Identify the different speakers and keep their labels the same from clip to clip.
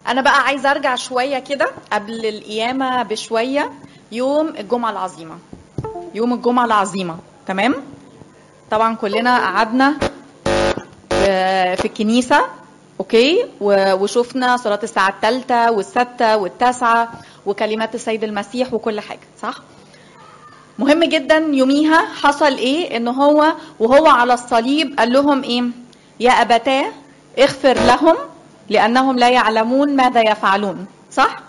Speaker 1: انا بقى عايزه ارجع شويه كده قبل القيامه بشويه يوم الجمعه العظيمه يوم الجمعه العظيمه تمام طبعا كلنا قعدنا في في الكنيسه اوكي و- وشفنا صلاه الساعه الثالثه والسادسه والتاسعه وكلمات السيد المسيح وكل حاجه صح مهم جدا يوميها حصل ايه ان هو وهو على الصليب قال لهم ايه يا ابتاه اغفر لهم لانهم لا يعلمون ماذا يفعلون صح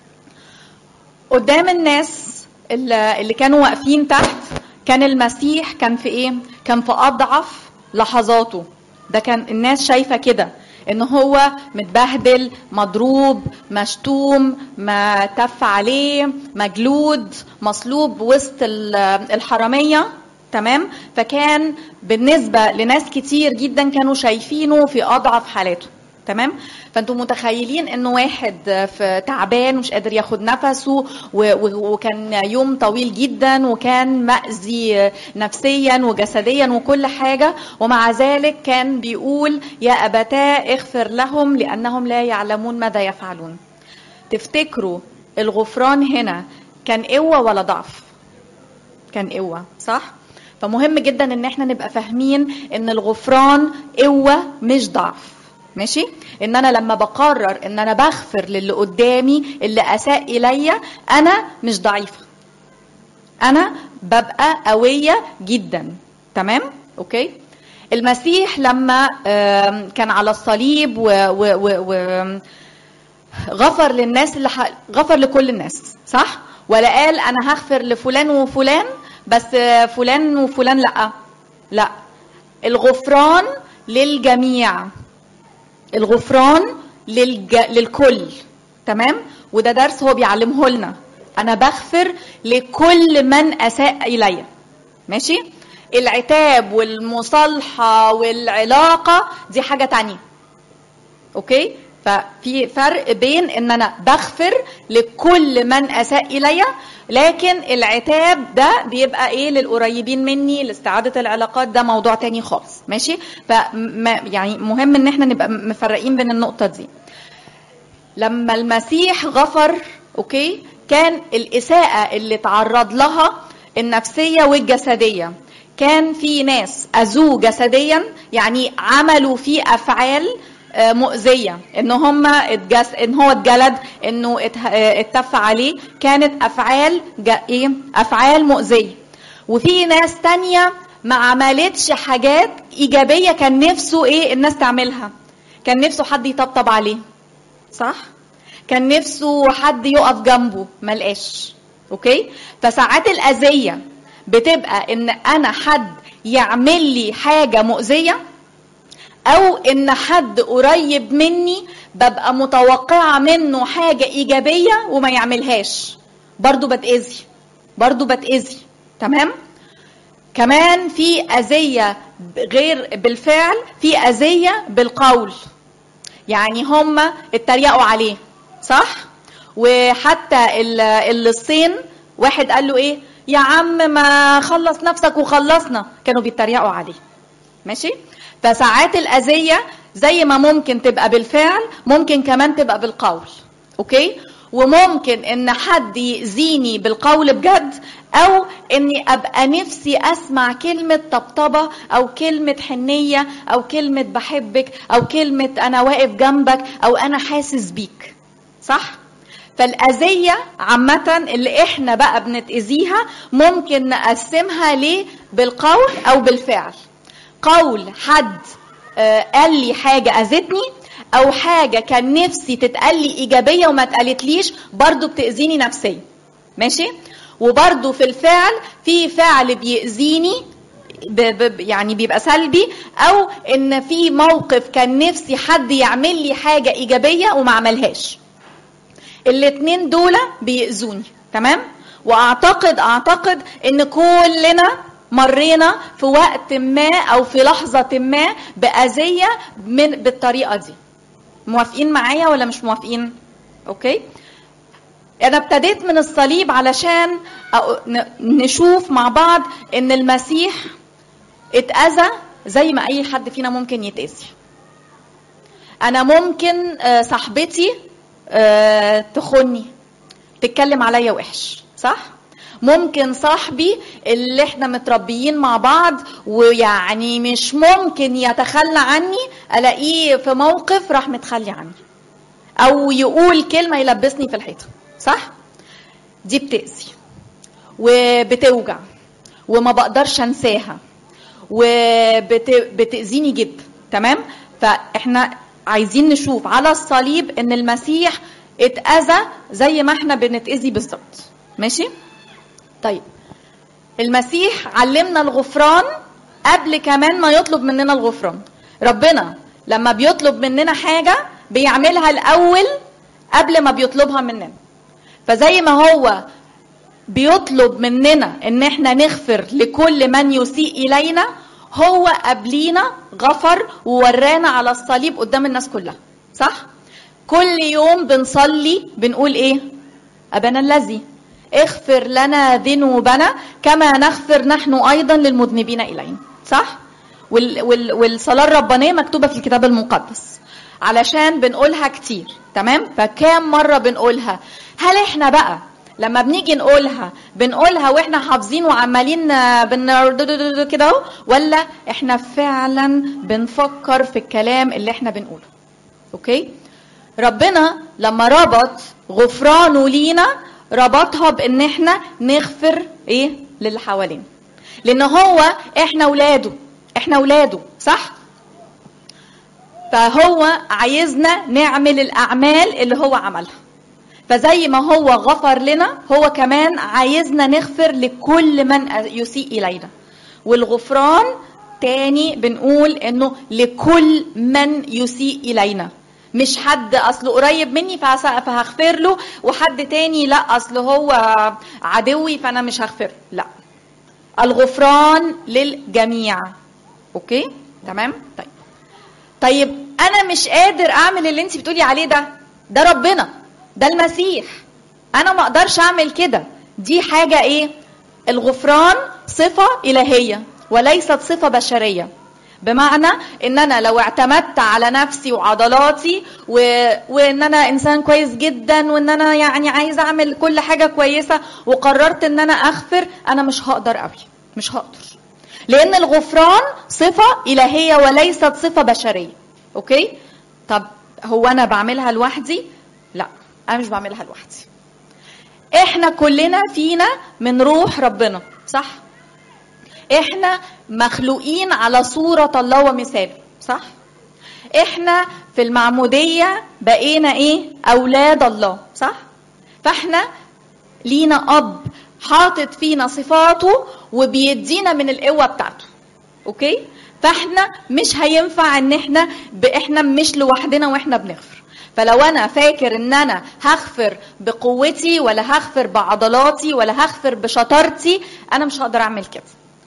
Speaker 1: قدام الناس اللي اللي كانوا واقفين تحت كان المسيح كان في ايه كان في اضعف لحظاته ده كان الناس شايفه كده ان هو متبهدل مضروب مشتوم ما تف عليه مجلود مصلوب وسط ال- الحراميه تمام فكان بالنسبه لناس كتير جدا كانوا شايفينه في اضعف حالاته تمام فانتم متخيلين انه واحد في تعبان ومش قادر ياخد نفسه و- و- وكان يوم طويل جدا وكان مأذي نفسيا وجسديا وكل حاجة ومع ذلك كان بيقول يا أبتاه اغفر لهم لأنهم لا يعلمون ماذا يفعلون تفتكروا الغفران هنا كان قوة ولا ضعف كان قوة صح فمهم جدا ان احنا نبقى فاهمين ان الغفران قوة مش ضعف ماشي ان انا لما بقرر ان انا بغفر للي قدامي اللي اساء الي انا مش ضعيفه انا ببقى قويه جدا تمام اوكي المسيح لما آم، كان على الصليب و, و, و, و غفر للناس اللي ح... غفر لكل الناس صح ولا قال انا هغفر لفلان وفلان بس فلان وفلان لا لا الغفران للجميع الغفران للج... للكل تمام وده درس هو بيعلمه لنا انا بغفر لكل من اساء الي ماشي العتاب والمصالحه والعلاقه دي حاجه تانية اوكي ففي فرق بين ان انا بغفر لكل من اساء الي لكن العتاب ده بيبقى ايه للقريبين مني لاستعاده العلاقات ده موضوع تاني خالص ماشي ف يعني مهم ان احنا نبقى مفرقين بين النقطه دي لما المسيح غفر اوكي كان الاساءه اللي تعرض لها النفسيه والجسديه كان في ناس اذوه جسديا يعني عملوا فيه افعال آه، مؤذيه ان هم اتجس ان هو اتجلد انه ات- آه، اتف عليه كانت افعال جا... ايه افعال مؤذيه وفي ناس تانية ما عملتش حاجات ايجابيه كان نفسه ايه الناس تعملها كان نفسه حد يطبطب عليه صح كان نفسه حد يقف جنبه ملقاش اوكي فساعات الاذيه بتبقى ان انا حد يعمل لي حاجه مؤذيه او ان حد قريب مني ببقى متوقعه منه حاجه ايجابيه وما يعملهاش برضو بتاذي برضو بتاذي تمام كمان في اذيه غير بالفعل في اذيه بالقول يعني هم اتريقوا عليه صح وحتى ال- اللصين واحد قال له ايه يا عم ما خلص نفسك وخلصنا كانوا بيتريقوا عليه ماشي فساعات الاذيه زي ما ممكن تبقى بالفعل ممكن كمان تبقى بالقول اوكي وممكن ان حد يأذيني بالقول بجد او اني ابقى نفسي اسمع كلمة طبطبة او كلمة حنية او كلمة بحبك او كلمة انا واقف جنبك او انا حاسس بيك صح فالأذية عامة اللي احنا بقى بنتأذيها ممكن نقسمها ليه بالقول او بالفعل قول حد آه، قال لي حاجة أذتني أو حاجة كان نفسي تتقال لي إيجابية وما اتقالتليش برضو بتأذيني نفسيا ماشي وبرضو في الفعل في فعل بيأذيني ب ب يعني بيبقى سلبي او ان في موقف كان نفسي حد يعمل لي حاجه ايجابيه وما عملهاش الاتنين دول بيأذوني تمام واعتقد اعتقد ان كلنا مرينا في وقت ما او في لحظه ما باذيه من بالطريقه دي موافقين معايا ولا مش موافقين اوكي انا ابتديت من الصليب علشان أ- ن- نشوف مع بعض ان المسيح اتأذى زي ما اي حد فينا ممكن يتأذي انا ممكن آه، صاحبتي آه تخني تتكلم عليا وحش صح ممكن صاحبي اللي احنا متربيين مع بعض ويعني مش ممكن يتخلى عني الاقيه في موقف راح متخلي عني او يقول كلمه يلبسني في الحيطه صح دي بتاذي وبتوجع وما بقدرش انساها وبتاذيني جدا تمام فاحنا عايزين نشوف على الصليب ان المسيح اتاذى زي ما احنا بنتاذي بالظبط ماشي طيب المسيح علمنا الغفران قبل كمان ما يطلب مننا الغفران ربنا لما بيطلب مننا حاجه بيعملها الاول قبل ما بيطلبها مننا فزي ما هو بيطلب مننا ان احنا نغفر لكل من يسيء الينا هو قبلينا غفر وورانا على الصليب قدام الناس كلها صح كل يوم بنصلي بنقول ايه ابانا الذي اغفر لنا ذنوبنا كما نغفر نحن ايضا للمذنبين الينا صح وال وال والصلاه الربانيه مكتوبه في الكتاب المقدس علشان بنقولها كتير تمام فكام مره بنقولها هل احنا بقى لما بنيجي نقولها بنقولها واحنا حافظين وعمالين بن كده اهو ولا احنا فعلا بنفكر في الكلام اللي احنا بنقوله اوكي ربنا لما ربط غفرانه لينا ربطها بان احنا نغفر ايه للي حوالينا لان هو احنا اولاده احنا اولاده صح فهو عايزنا نعمل الاعمال اللي هو عملها فزي ما هو غفر لنا هو كمان عايزنا نغفر لكل من يسيء الينا والغفران تاني بنقول انه لكل من يسيء الينا مش حد اصله قريب مني فهغفر له وحد تاني لا اصله هو عدوي فانا مش هغفر لا الغفران للجميع اوكي تمام طيب طيب انا مش قادر اعمل اللي انت بتقولي عليه ده ده ربنا ده المسيح انا ما اقدرش اعمل كده دي حاجه ايه الغفران صفه الهيه وليست صفه بشريه بمعنى ان انا لو اعتمدت على نفسي وعضلاتي و... وان انا انسان كويس جدا وان انا يعني عايز اعمل كل حاجه كويسه وقررت ان انا اغفر انا مش هقدر قوي مش هقدر لان الغفران صفه الهيه وليست صفه بشريه اوكي طب هو انا بعملها لوحدي لا انا مش بعملها لوحدي احنا كلنا فينا من روح ربنا صح احنا مخلوقين على صورة الله ومثاله صح احنا في المعمودية بقينا ايه اولاد الله صح فاحنا لينا اب حاطط فينا صفاته وبيدينا من القوة بتاعته اوكي فاحنا مش هينفع ان احنا احنا مش لوحدنا واحنا بنغفر فلو انا فاكر ان انا هغفر بقوتي ولا هغفر بعضلاتي ولا هغفر بشطارتي انا مش هقدر اعمل كده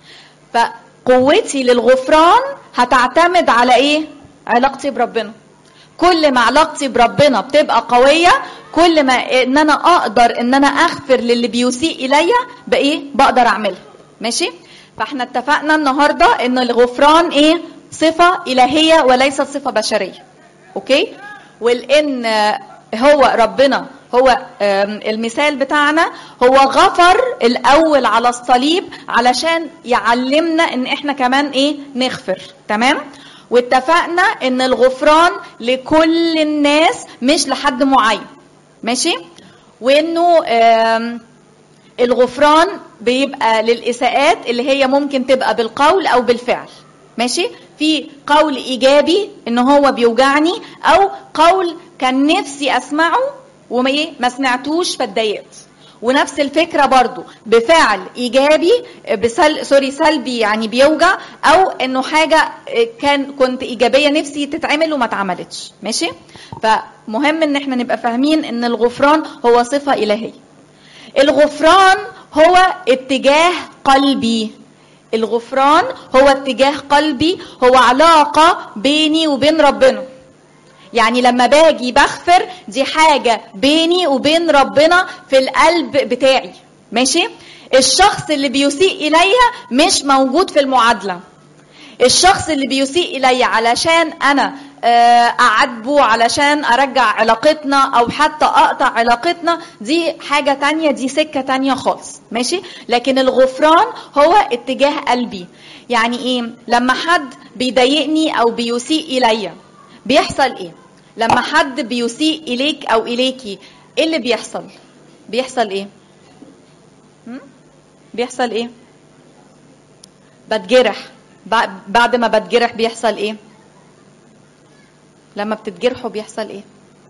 Speaker 1: فقوتي للغفران هتعتمد على ايه علاقتي بربنا كل ما علاقتي بربنا بتبقى قوية كل ما ان انا اقدر ان انا اغفر للي بيسيء اليا بايه بقدر اعملها ماشي فاحنا اتفقنا النهارده ان الغفران ايه صفة الهية وليست صفة بشرية اوكي ولان هو ربنا هو المثال بتاعنا هو غفر الاول على الصليب علشان يعلمنا ان احنا كمان ايه نغفر تمام واتفقنا ان الغفران لكل الناس مش لحد معين ماشي وانه الغفران بيبقى للاساءات اللي هي ممكن تبقى بالقول او بالفعل ماشي في قول ايجابي ان هو بيوجعني او قول كان نفسي اسمعه وما ايه ما سمعتوش فاتضايقت ونفس الفكره برضو بفعل ايجابي بسل سوري سلبي يعني بيوجع او انه حاجه كان كنت ايجابيه نفسي تتعمل وما اتعملتش ماشي فمهم ان احنا نبقى فاهمين ان الغفران هو صفه الهيه الغفران هو اتجاه قلبي الغفران هو اتجاه قلبي هو علاقه بيني وبين ربنا يعني لما باجي بغفر دي حاجة بيني وبين ربنا في القلب بتاعي ماشي الشخص اللي بيسيء إليا مش موجود في المعادلة الشخص اللي بيسيء إليا علشان أنا آه، اعاتبه علشان ارجع علاقتنا او حتى اقطع علاقتنا دي حاجة تانية دي سكة تانية خالص ماشي لكن الغفران هو اتجاه قلبي يعني ايه لما حد بيضايقني او بيسيء الي بيحصل ايه لما حد بيسيء اليك او اليكي ايه اللي بيحصل بيحصل ايه هم؟ بيحصل ايه بتجرح بع- بعد ما بتجرح بيحصل ايه لما بتتجرحوا بيحصل ايه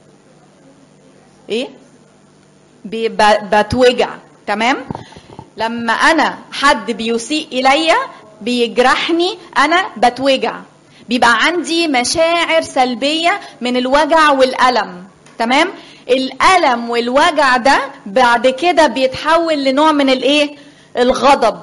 Speaker 1: ايه بي- ب- بتوجع تمام لما انا حد بيسيء الي بيجرحني انا بتوجع بيبقى عندي مشاعر سلبيه من الوجع والالم تمام الالم والوجع ده بعد كده بيتحول لنوع من الايه الغضب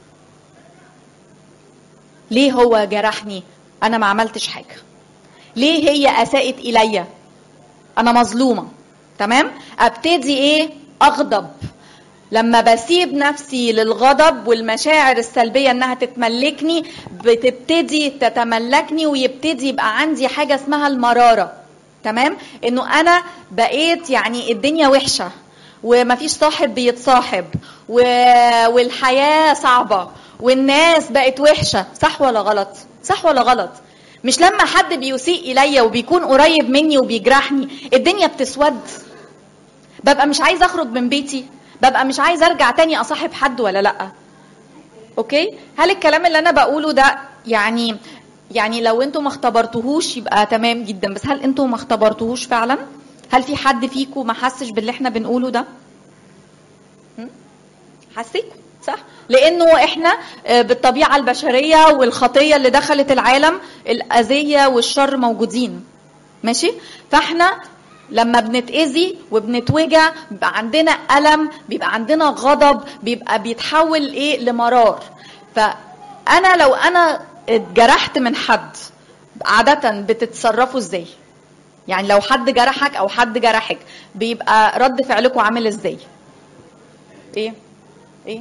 Speaker 1: ليه هو جرحني انا ما عملتش حاجه ليه هي اساءت الي انا مظلومه تمام ابتدي ايه اغضب لما بسيب نفسي للغضب والمشاعر السلبيه انها تتملكني بتبتدي تتملكني ويبتدي يبقى عندي حاجه اسمها المراره تمام انه انا بقيت يعني الدنيا وحشه ومفيش صاحب بيتصاحب و... والحياه صعبه والناس بقت وحشه صح ولا غلط صح ولا غلط مش لما حد بيسيء الي وبيكون قريب مني وبيجرحني الدنيا بتسود ببقى مش عايز اخرج من بيتي ببقى مش عايز ارجع تاني اصاحب حد ولا لا اوكي هل الكلام اللي انا بقوله ده يعني يعني لو انتوا ما اختبرتوهوش يبقى تمام جدا بس هل انتوا ما اختبرتوهوش فعلا هل في حد فيكم ما حسش باللي احنا بنقوله ده هم؟ حسيتوا صح لانه احنا آه، بالطبيعه البشريه والخطيه اللي دخلت العالم الاذيه والشر موجودين ماشي فاحنا لما بنتأذي وبنتوجع بيبقى عندنا ألم بيبقى عندنا غضب بيبقى بيتحول إيه لمرار فأنا لو أنا اتجرحت من حد عادة بتتصرفوا إزاي؟ يعني لو حد جرحك أو حد جرحك بيبقى رد فعلكم عامل إزاي؟ إيه؟ إيه؟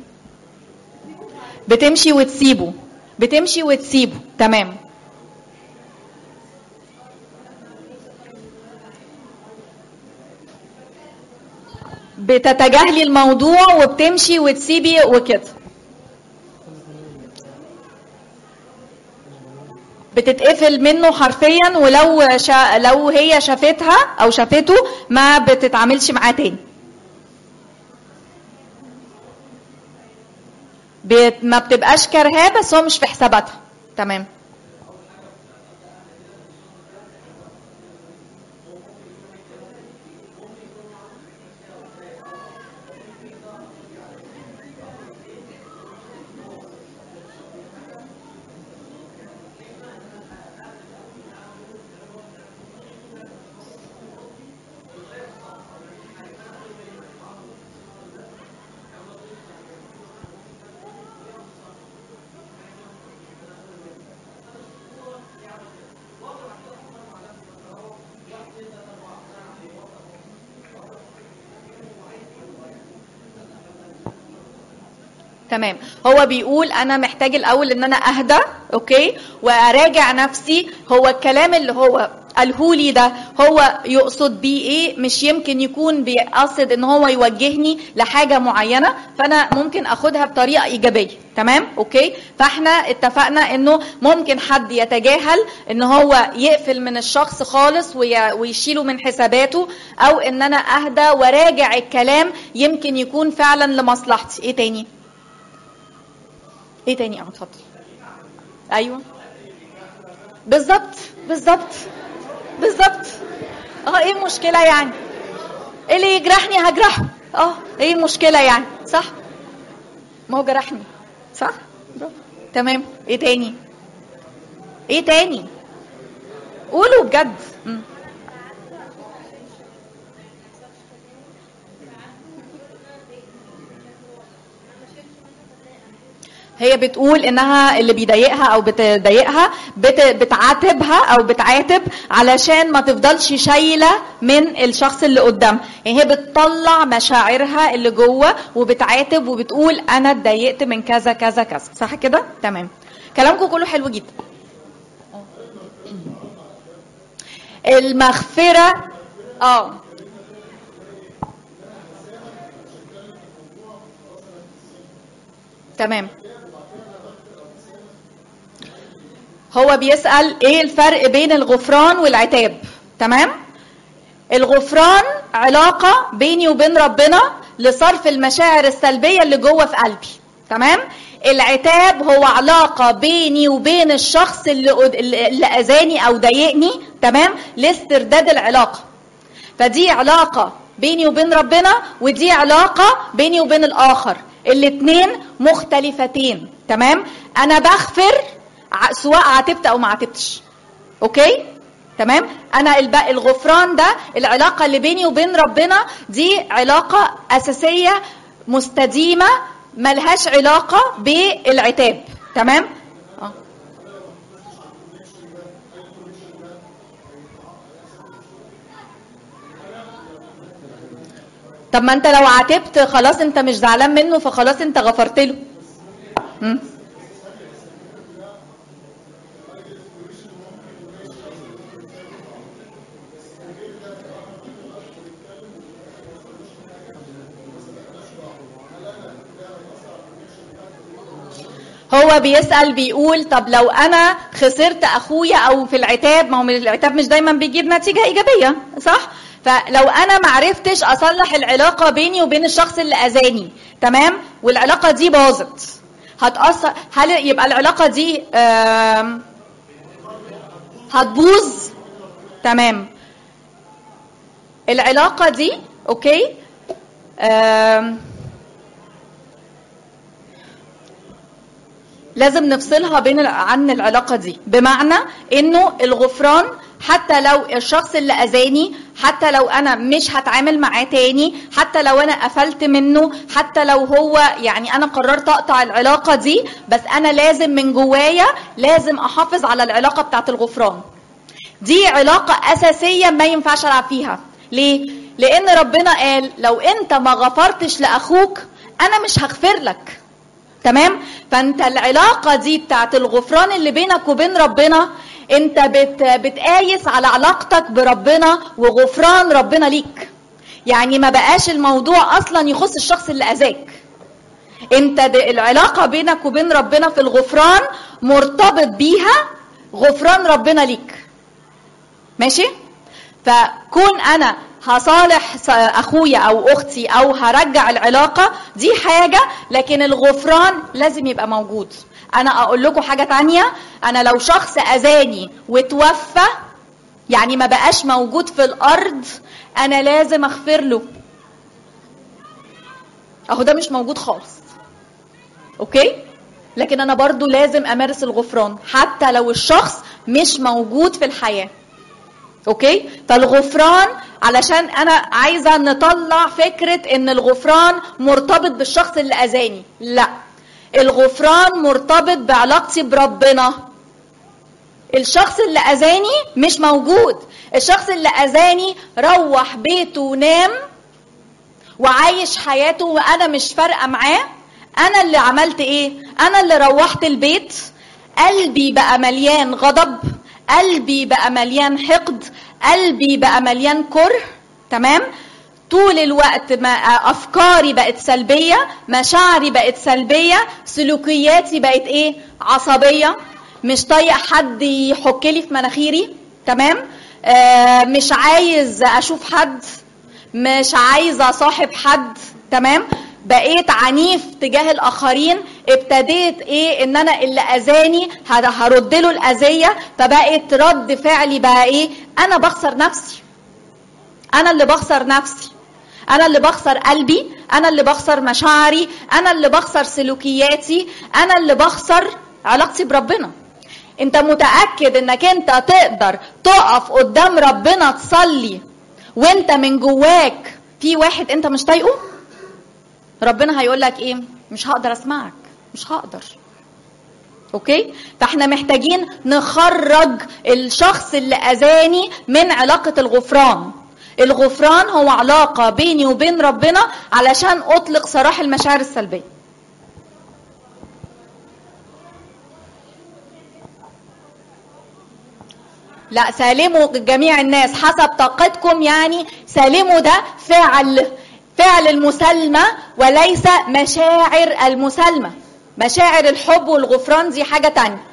Speaker 1: بتمشي وتسيبه بتمشي وتسيبه تمام بتتجاهلي الموضوع وبتمشي وتسيبي وكده بتتقفل منه حرفيا ولو شا... لو هي شافتها او شافته ما بتتعاملش معاه تاني بت... ما بتبقاش كارهاه بس هو مش في حساباتها تمام تمام هو بيقول انا محتاج الاول ان انا اهدى اوكي واراجع نفسي هو الكلام اللي هو قالهولي ده هو يقصد بيه ايه مش يمكن يكون بيقصد ان هو يوجهني لحاجه معينه فانا ممكن اخدها بطريقه ايجابيه تمام اوكي فاحنا اتفقنا انه ممكن حد يتجاهل ان هو يقفل من الشخص خالص وي- ويشيله من حساباته او ان انا اهدى وراجع الكلام يمكن يكون فعلا لمصلحتي ايه تاني ايه تاني اه اتفضل ايوه بالظبط بالظبط بالظبط اه ايه المشكله يعني إيه اللي يجرحني هجرحه اه ايه المشكله يعني صح ما هو جرحني صح برافو. تمام ايه تاني ايه تاني قولوا بجد مم. هي بتقول انها اللي بيضايقها او بتضايقها بت بتعاتبها او بتعاتب علشان ما تفضلش شايله من الشخص اللي قدام يعني هي بتطلع مشاعرها اللي جوه وبتعاتب وبتقول انا اتضايقت من كذا كذا كذا صح كده تمام كلامكم كله حلو جدا المغفره اه تمام هو بيسأل ايه الفرق بين الغفران والعتاب تمام الغفران علاقة بيني وبين ربنا لصرف المشاعر السلبية اللي جوه في قلبي تمام العتاب هو علاقة بيني وبين الشخص اللي اللي أذاني أو ضايقني تمام لاسترداد العلاقة فدي علاقة بيني وبين ربنا ودي علاقة بيني وبين الآخر الاتنين مختلفتين تمام أنا بغفر سواء عاتبت أو ما عاتبتش أوكي تمام انا الغفران ده العلاقه اللي بيني وبين ربنا دي علاقه اساسيه مستديمه ملهاش علاقه بالعتاب تمام آه. طب ما انت لو عاتبت خلاص انت مش زعلان منه فخلاص انت غفرت له م? هو بيسأل بيقول طب لو أنا خسرت أخويا أو في العتاب ما هو العتاب مش دايما بيجيب نتيجة إيجابية صح؟ فلو أنا معرفتش أصلح العلاقة بيني وبين الشخص اللي أذاني تمام؟ والعلاقة دي باظت هتأثر هل يبقى العلاقة دي هتبوظ؟ تمام العلاقة دي أوكي لازم نفصلها بين عن العلاقة دي بمعنى انه الغفران حتى لو الشخص اللي اذاني حتى لو انا مش هتعامل معاه تاني حتى لو انا قفلت منه حتى لو هو يعني انا قررت اقطع العلاقة دي بس انا لازم من جوايا لازم احافظ على العلاقة بتاعت الغفران دي علاقة اساسية ما ينفعش العب فيها ليه؟ لان ربنا قال لو انت ما غفرتش لاخوك انا مش هغفر لك تمام فانت العلاقه دي بتاعت الغفران اللي بينك وبين ربنا انت بت بتقايس على علاقتك بربنا وغفران ربنا ليك يعني ما بقاش الموضوع اصلا يخص الشخص اللي اذاك انت العلاقه بينك وبين ربنا في الغفران مرتبط بيها غفران ربنا ليك ماشي فكون انا هصالح اخويا او اختي او هرجع العلاقه دي حاجه لكن الغفران لازم يبقى موجود انا اقول لكم حاجه تانية انا لو شخص اذاني وتوفى يعني ما بقاش موجود في الارض انا لازم اغفر له اهو ده مش موجود خالص اوكي لكن انا برضو لازم امارس الغفران حتى لو الشخص مش موجود في الحياه اوكي فالغفران علشان انا عايزه نطلع فكره ان الغفران مرتبط بالشخص اللي اذاني لا الغفران مرتبط بعلاقتي بربنا الشخص اللي اذاني مش موجود الشخص اللي اذاني روح بيته ونام وعايش حياته وانا مش فارقه معاه انا اللي عملت ايه انا اللي روحت البيت قلبي بقى مليان غضب قلبي بقى مليان حقد قلبي بقى مليان كره تمام طول الوقت ما افكاري بقت سلبيه مشاعري بقت سلبيه سلوكياتي بقت ايه عصبيه مش طايق حد يحك لي في مناخيري تمام آه مش عايز اشوف حد مش عايزه اصاحب حد تمام بقيت عنيف تجاه الاخرين ابتديت ايه ان انا اللي اذاني هرد له الاذيه فبقت رد فعلي بقى ايه انا بخسر نفسي انا اللي بخسر نفسي انا اللي بخسر قلبي انا اللي بخسر مشاعري انا اللي بخسر سلوكياتي انا اللي بخسر علاقتي بربنا انت متاكد انك انت تقدر تقف قدام ربنا تصلي وانت من جواك في واحد انت مش طايقه ربنا هيقول لك ايه مش هقدر اسمعك مش هقدر اوكي فاحنا محتاجين نخرج الشخص اللي اذاني من علاقه الغفران الغفران هو علاقه بيني وبين ربنا علشان اطلق سراح المشاعر السلبيه لا سالموا جميع الناس حسب طاقتكم يعني سالموا ده فعل فعل المسالمة وليس مشاعر المسالمة مشاعر الحب والغفران دي حاجة تانية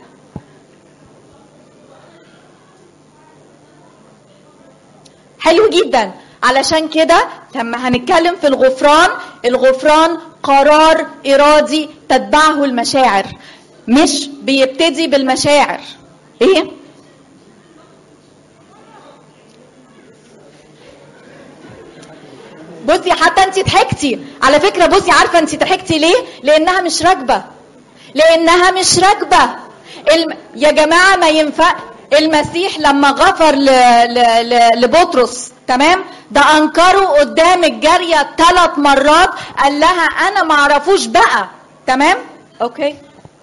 Speaker 1: حلو جدا علشان كده لما هنتكلم في الغفران الغفران قرار إرادي تتبعه المشاعر مش بيبتدي بالمشاعر ايه بصي حتى انت ضحكتي على فكره بصي عارفه انت ضحكتي ليه لانها مش راكبه لانها مش راكبه الم... يا جماعه ما ينفع المسيح لما غفر ل... ل... ل... لبطرس تمام ده انكره قدام الجاريه ثلاث مرات قال لها انا ما اعرفوش بقى تمام اوكي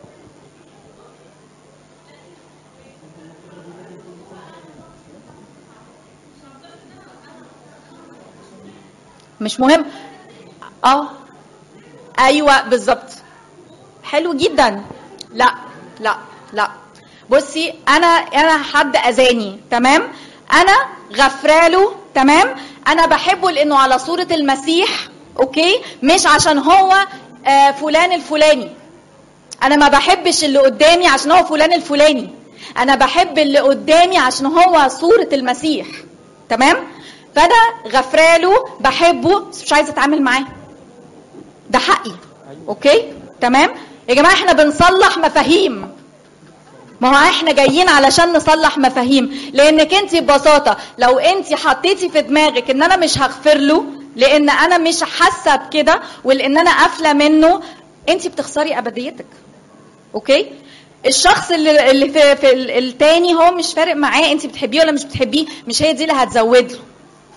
Speaker 1: مش مهم اه ايوه بالظبط حلو جدا لا لا لا بصي انا انا حد اذاني تمام انا غفراله تمام انا بحبه لانه على صوره المسيح اوكي مش عشان هو آه فلان الفلاني انا ما بحبش اللي قدامي عشان هو فلان الفلاني انا بحب اللي قدامي عشان هو صوره المسيح تمام فانا غفراله بحبه بس مش عايزه اتعامل معاه ده حقي اوكي تمام يا جماعه احنا بنصلح مفاهيم ما هو احنا جايين علشان نصلح مفاهيم لانك انت ببساطه لو انت حطيتي في دماغك ان انا مش هغفر له لان انا مش حاسه بكده ولان انا قافله منه انت بتخسري ابديتك اوكي الشخص اللي اللي في, في التاني هو مش فارق معاه انت بتحبيه ولا مش بتحبيه مش هي دي اللي هتزود له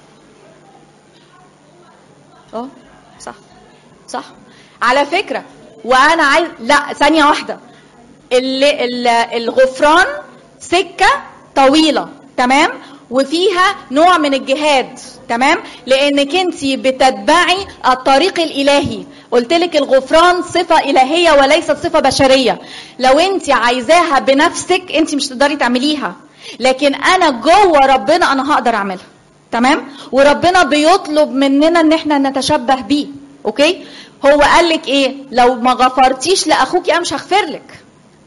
Speaker 1: اه صح صح على فكره وانا عايز لا ثانيه واحده اللي اللي الغفران سكه طويله تمام وفيها نوع من الجهاد تمام لانك انت بتتبعي الطريق الالهي قلت لك الغفران صفه الهيه وليست صفه بشريه لو انت عايزاها بنفسك انت مش تقدري تعمليها لكن انا جوه ربنا انا هقدر اعملها تمام وربنا بيطلب مننا ان احنا نتشبه بيه اوكي هو قال لك ايه لو ما غفرتيش لاخوك انا مش هغفر لك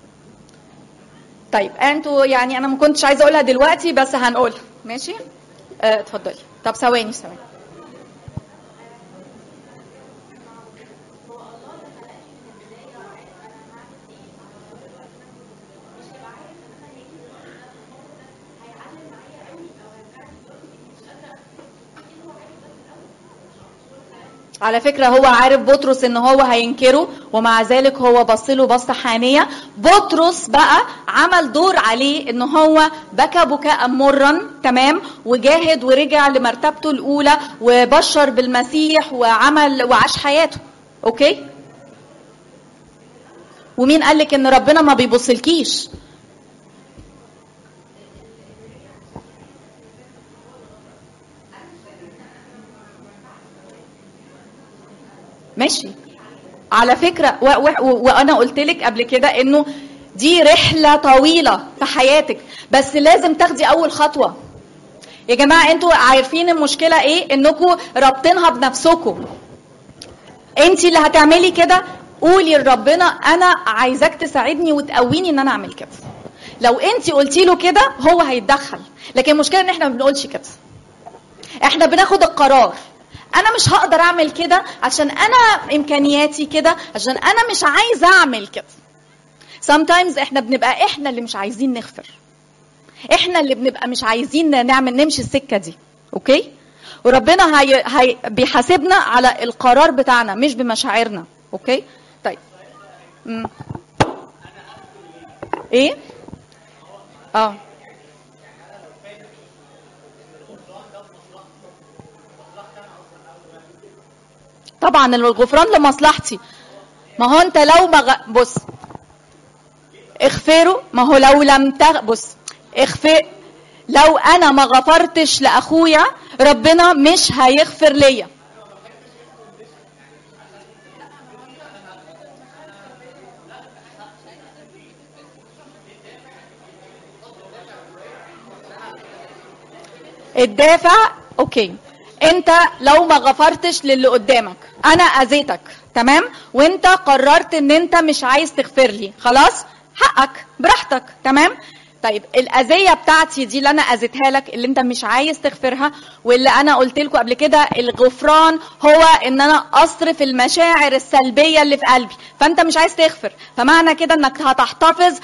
Speaker 1: طيب انتوا يعني انا ما كنتش عايزه اقولها دلوقتي بس هنقولها ماشي اه اتفضلي طب ثواني ثواني على فكرة هو عارف بطرس ان هو هينكره ومع ذلك هو بص له بصة حانية بطرس بقى عمل دور عليه ان هو بكى بكاء مرا تمام وجاهد ورجع لمرتبته الاولى وبشر بالمسيح وعمل وعاش حياته اوكي ومين قالك ان ربنا ما بيبصلكيش ماشي على فكرة و و وأنا قلت لك قبل كده إنه دي رحلة طويلة في حياتك بس لازم تاخدي أول خطوة يا جماعة أنتوا عارفين المشكلة إيه؟ إنكم رابطينها بنفسكم أنت اللي هتعملي كده قولي لربنا أنا عايزاك تساعدني وتقويني إن أنا أعمل كده لو أنت قلتي له كده هو هيتدخل لكن المشكلة إن إحنا ما بنقولش كده إحنا بناخد القرار انا مش هقدر اعمل كده عشان انا امكانياتي كده عشان انا مش عايزه اعمل كده sometimes احنا بنبقى احنا اللي مش عايزين نغفر احنا اللي بنبقى مش عايزين نعمل نمشي السكه دي اوكي وربنا هي... هي... بيحاسبنا على القرار بتاعنا مش بمشاعرنا اوكي طيب مم. ايه اه طبعا الغفران لمصلحتي ما هو انت لو ما غ... بص اغفروا ما هو لو لم تغ... بص اغفر لو انا ما غفرتش لاخويا ربنا مش هيغفر ليا الدافع اوكي انت لو ما غفرتش للي قدامك انا اذيتك تمام وانت قررت ان انت مش عايز تغفر لي خلاص حقك براحتك تمام طيب الاذيه بتاعتي دي اللي انا اذيتها لك اللي انت مش عايز تغفرها واللي انا قلت لكم قبل كده الغفران هو ان انا اصرف المشاعر السلبيه اللي في قلبي فانت مش عايز تغفر فمعنى كده انك هتحتفظ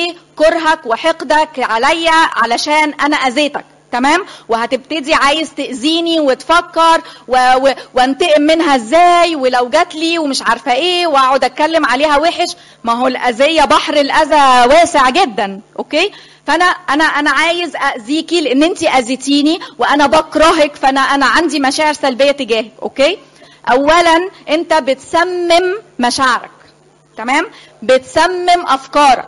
Speaker 1: بكرهك وحقدك عليا علشان انا اذيتك تمام وهتبتدي عايز تاذيني وتفكر و... و... وانتقم منها ازاي ولو جات لي ومش عارفه ايه واقعد اتكلم عليها وحش ما هو الاذيه بحر الاذى واسع جدا اوكي فانا انا انا عايز اذيكي لان انت اذيتيني وانا بكرهك فانا انا عندي مشاعر سلبيه تجاهك اوكي اولا انت بتسمم مشاعرك تمام بتسمم افكارك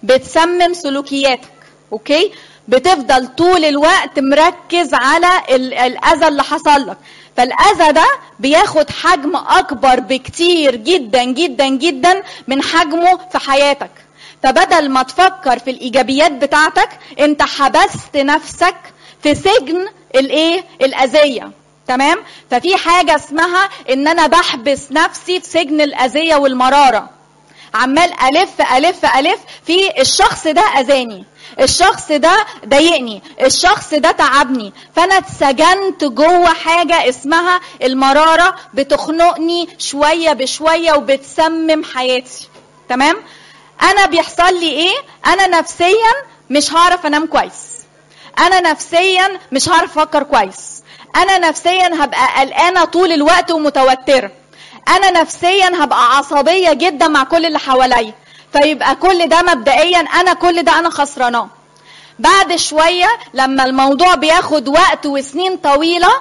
Speaker 1: بتسمم سلوكياتك اوكي بتفضل طول الوقت مركز على ال- الاذى اللي حصل لك فالاذى ده بياخد حجم اكبر بكتير جدا جدا جدا من حجمه في حياتك فبدل ما تفكر في الايجابيات بتاعتك انت حبست نفسك في سجن الايه الاذيه تمام ففي حاجه اسمها ان انا بحبس نفسي في سجن الاذيه والمراره عمال الف الف الف في الشخص ده اذاني الشخص ده ضايقني الشخص ده تعبني فانا اتسجنت جوه حاجه اسمها المراره بتخنقني شويه بشويه وبتسمم حياتي تمام انا بيحصل لي ايه انا نفسيا مش هعرف انام كويس انا نفسيا مش هعرف افكر كويس انا نفسيا هبقى قلقانه طول الوقت ومتوتره انا نفسيا هبقى عصبيه جدا مع كل اللي حواليا فيبقى كل ده مبدئيا انا كل ده انا خسراناه بعد شويه لما الموضوع بياخد وقت وسنين طويله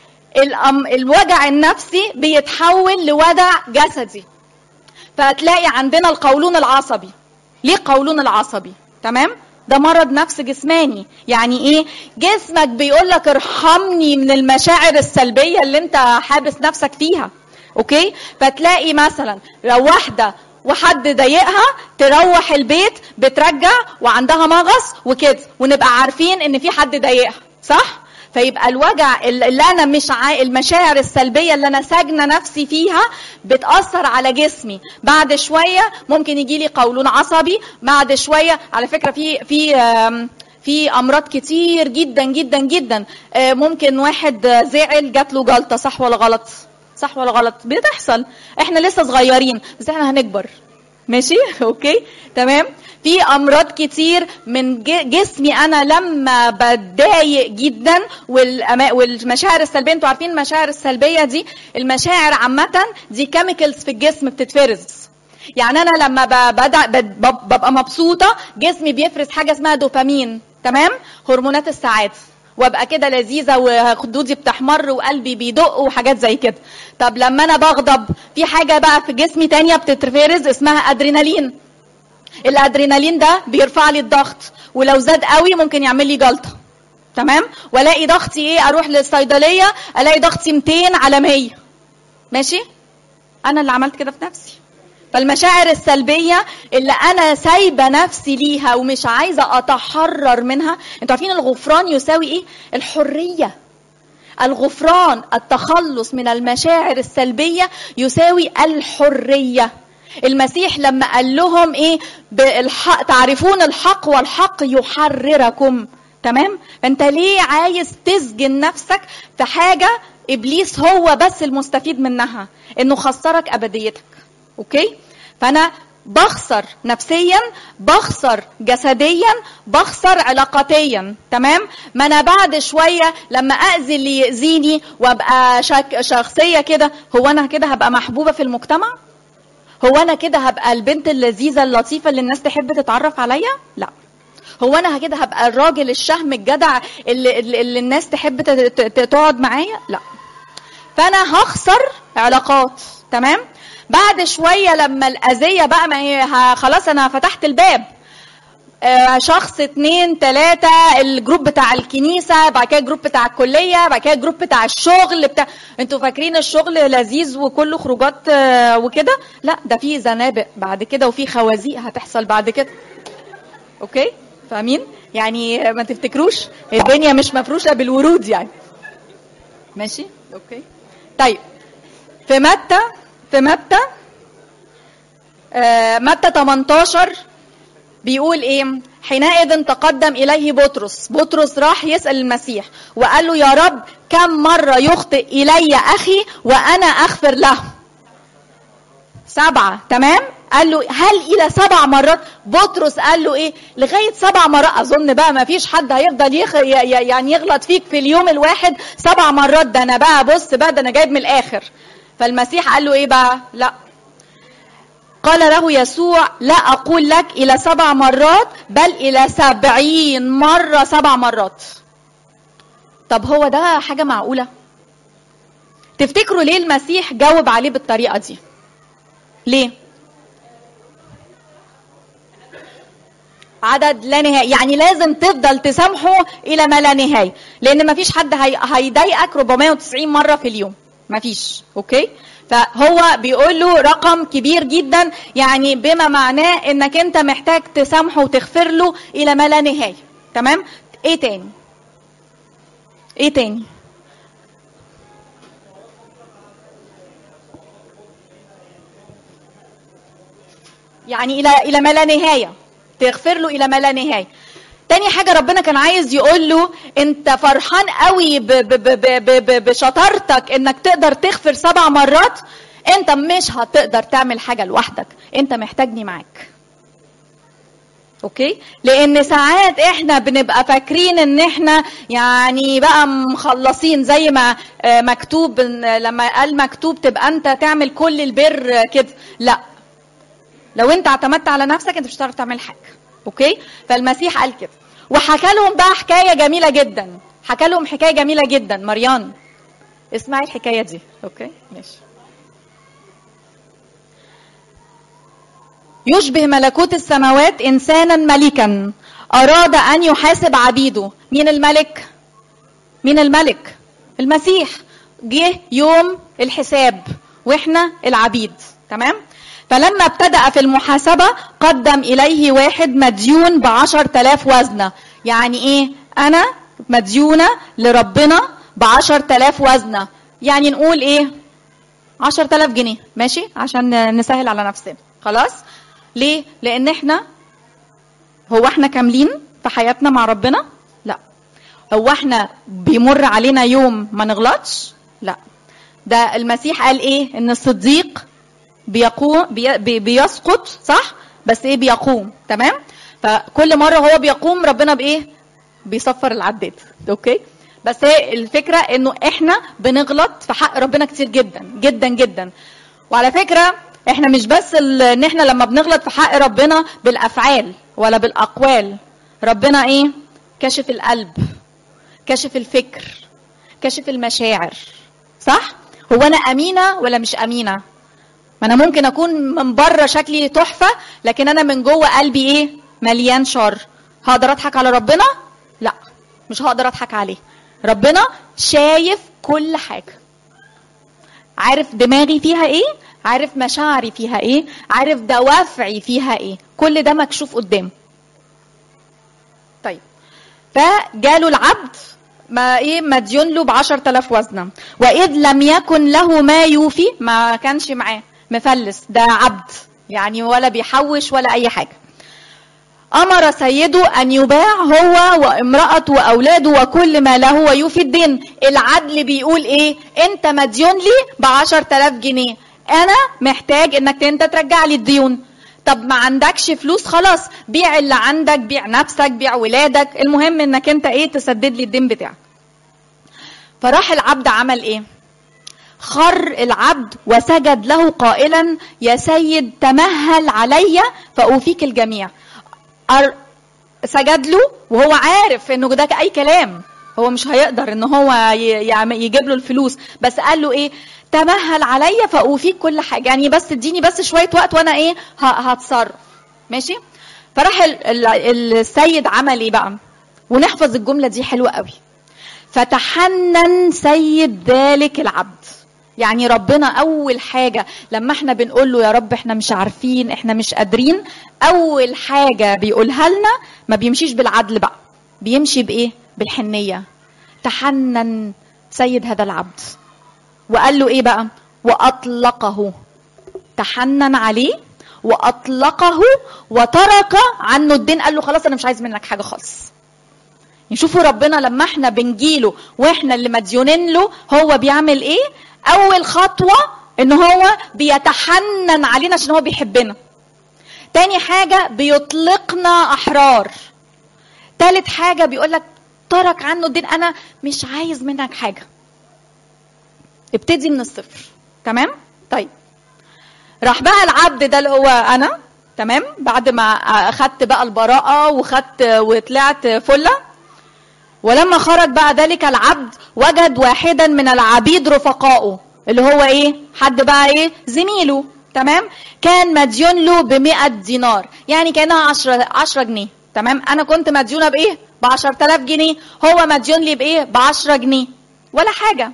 Speaker 1: الأم الوجع النفسي بيتحول لوجع جسدي فهتلاقي عندنا القولون العصبي ليه قولون العصبي تمام ده مرض نفس جسماني يعني ايه جسمك بيقول لك ارحمني من المشاعر السلبيه اللي انت حابس نفسك فيها اوكي فتلاقي مثلا لو واحده وحد ضايقها تروح البيت بترجع وعندها مغص وكده ونبقى عارفين ان في حد ضايقها صح فيبقى الوجع اللي انا مش عا... المشاعر السلبيه اللي انا ساجنه نفسي فيها بتاثر على جسمي بعد شويه ممكن يجي لي قولون عصبي بعد شويه على فكره في في آم، في امراض كتير جدا جدا جدا آه، ممكن واحد زعل جات له جلطه صح ولا غلط صح ولا غلط بتحصل احنا لسه صغيرين بس احنا هنكبر ماشي اوكي تمام في امراض كتير من ج- جسمي انا لما بتضايق جدا والأما- والمشاعر السلبيه انتوا عارفين المشاعر السلبيه دي المشاعر عامه دي كيميكالز في الجسم بتتفرز يعني انا لما ب- بدأ بد- بب- ببقى مبسوطه جسمي بيفرز حاجه اسمها دوبامين تمام هرمونات السعاده وابقى كده لذيذه وخدودي بتحمر وقلبي بيدق وحاجات زي كده طب لما انا بغضب في حاجه بقى في جسمي تانية بتتفرز اسمها ادرينالين الادرينالين ده بيرفع لي الضغط ولو زاد قوي ممكن يعمل لي جلطه تمام والاقي ضغطي ايه اروح للصيدليه الاقي ضغطي 200 على 100 ماشي انا اللي عملت كده في نفسي فالمشاعر السلبية اللي أنا سايبة نفسي ليها ومش عايزة أتحرر منها أنتوا عارفين الغفران يساوي إيه؟ الحرية الغفران التخلص من المشاعر السلبية يساوي الحرية المسيح لما قال لهم ايه بالحق تعرفون الحق والحق يحرركم تمام فانت ليه عايز تسجن نفسك في حاجة ابليس هو بس المستفيد منها انه خسرك ابديتك اوكي فانا بخسر نفسيا بخسر جسديا بخسر علاقاتيا تمام ما انا بعد شويه لما اذي اللي ياذيني وابقى شك شخصيه كده هو انا كده هبقى محبوبه في المجتمع هو انا كده هبقى البنت اللذيذه اللطيفه اللي الناس تحب تتعرف عليا لا هو انا كده هبقى الراجل الشهم الجدع اللي, اللي, اللي الناس تحب ت- ت- ت- تقعد معايا لا فانا هخسر علاقات تمام بعد شويه لما الاذيه بقى ما هي ه- خلاص انا فتحت الباب آه، شخص اتنين تلاتة الجروب بتاع الكنيسة بعد كده الجروب بتاع الكلية بعد كده الجروب بتاع الشغل بتاع انتوا فاكرين الشغل لذيذ وكله خروجات آه، وكده لا ده في زنابق بعد كده وفي خوازيق هتحصل بعد كده اوكي فاهمين يعني ما تفتكروش الدنيا مش مفروشه بالورود يعني ماشي اوكي طيب في متى في متى آه متى 18 بيقول ايه حينئذ تقدم اليه بطرس بطرس راح يسال المسيح وقال له يا رب كم مره يخطئ الي اخي وانا اغفر له سبعه تمام قال له هل الى سبع مرات بطرس قال له ايه لغايه سبع مرات اظن بقى ما فيش حد هيفضل يخ... يعني يغلط فيك في اليوم الواحد سبع مرات ده انا بقى بص بقى ده انا جايب من الاخر فالمسيح قال له ايه بقى لا قال له يسوع لا أقول لك إلى سبع مرات بل إلى سبعين مرة سبع مرات طب هو ده حاجة معقولة تفتكروا ليه المسيح جاوب عليه بالطريقة دي ليه عدد لا نهائي يعني لازم تفضل تسامحه الى ما لا نهايه لان مفيش حد هي... هيضايقك 490 مره في اليوم مفيش اوكي فهو بيقول له رقم كبير جدا يعني بما معناه انك انت محتاج تسامحه وتغفر له الى ما لا نهايه تمام ايه تاني ايه تاني يعني الى الى ما لا نهايه تغفر له الى ما لا نهايه تاني حاجه ربنا كان عايز يقول له انت فرحان قوي ب ب ب ب ب بشطارتك انك تقدر تغفر سبع مرات انت مش هتقدر تعمل حاجه لوحدك انت محتاجني معاك اوكي لان ساعات احنا بنبقى فاكرين ان احنا يعني بقى مخلصين زي ما مكتوب لما قال مكتوب تبقى انت تعمل كل البر كده لا لو انت اعتمدت على نفسك انت مش هتعرف تعمل حاجه اوكي فالمسيح قال كده وحكى لهم بقى حكايه جميله جدا حكى لهم حكايه جميله جدا مريان اسمعي الحكايه دي اوكي ماشي يشبه ملكوت السماوات انسانا ملكا اراد ان يحاسب عبيده مين الملك مين الملك المسيح جه يوم الحساب واحنا العبيد تمام فلما ابتدأ في المحاسبة قدم إليه واحد مديون بعشر تلاف وزنة يعني إيه أنا مديونة لربنا بعشر تلاف وزنة يعني نقول إيه عشر تلاف جنيه ماشي عشان نسهل على نفسنا خلاص ليه لأن إحنا هو إحنا كاملين في حياتنا مع ربنا لا هو إحنا بيمر علينا يوم ما نغلطش لا ده المسيح قال إيه إن الصديق بيقوم بي بيسقط صح بس ايه بيقوم تمام فكل مره هو بيقوم ربنا بايه بيصفر العداد اوكي بس هي الفكره انه احنا بنغلط في حق ربنا كتير جدا جدا جدا وعلى فكره احنا مش بس ان احنا لما بنغلط في حق ربنا بالافعال ولا بالاقوال ربنا ايه كشف القلب كشف الفكر كشف المشاعر صح هو انا امينه ولا مش امينه ما انا ممكن اكون من بره شكلي تحفه لكن انا من جوه قلبي ايه مليان شر هقدر اضحك على ربنا لا مش هقدر اضحك عليه ربنا شايف كل حاجه عارف دماغي فيها ايه عارف مشاعري فيها ايه عارف دوافعي فيها ايه كل ده مكشوف قدامه طيب فجاله العبد ما ايه مديون له ب 10000 وزنه واذ لم يكن له ما يوفي ما كانش معاه مفلس ده عبد يعني ولا بيحوش ولا اي حاجه امر سيده ان يباع هو وامراته واولاده وكل ما له ويوفي الدين العدل بيقول ايه انت مديون لي ب 10000 جنيه انا محتاج انك انت ترجع لي الديون طب ما عندكش فلوس خلاص بيع اللي عندك بيع نفسك بيع ولادك المهم انك انت ايه تسدد لي الدين بتاعك فراح العبد عمل ايه خر العبد وسجد له قائلا يا سيد تمهل علي فأوفيك الجميع أر... سجد له وهو عارف انه ده اي كلام هو مش هيقدر ان هو ي... يجيب له الفلوس بس قال له ايه تمهل عليا فأوفيك كل حاجه يعني بس اديني بس شويه وقت وانا ايه ه... هتصرف ماشي فراح ال... ال... السيد عمل ايه بقى ونحفظ الجمله دي حلوه قوي فتحنن سيد ذلك العبد يعني ربنا اول حاجه لما احنا بنقول له يا رب احنا مش عارفين احنا مش قادرين اول حاجه بيقولها لنا ما بيمشيش بالعدل بقى بيمشي بايه بالحنيه تحنن سيد هذا العبد وقال له ايه بقى واطلقه تحنن عليه واطلقه وترك عنه الدين قال له خلاص انا مش عايز منك حاجه خالص يشوفوا ربنا لما احنا بنجيله واحنا اللي مديونين له هو بيعمل ايه اول خطوه ان هو بيتحنن علينا عشان هو بيحبنا تاني حاجه بيطلقنا احرار تالت حاجه بيقول لك ترك عنه الدين انا مش عايز منك حاجه ابتدي من الصفر تمام طيب راح بقى العبد ده اللي هو انا تمام بعد ما اخدت بقى البراءه وخدت وطلعت فله ولما خرج بقى ذلك العبد وجد واحدا من العبيد رفقائه اللي هو ايه حد بقى ايه زميله تمام كان مديون له ب دينار يعني كانها 10 10 جنيه تمام انا كنت مديونه بايه ب 10000 جنيه هو مديون لي بايه ب 10 جنيه ولا حاجه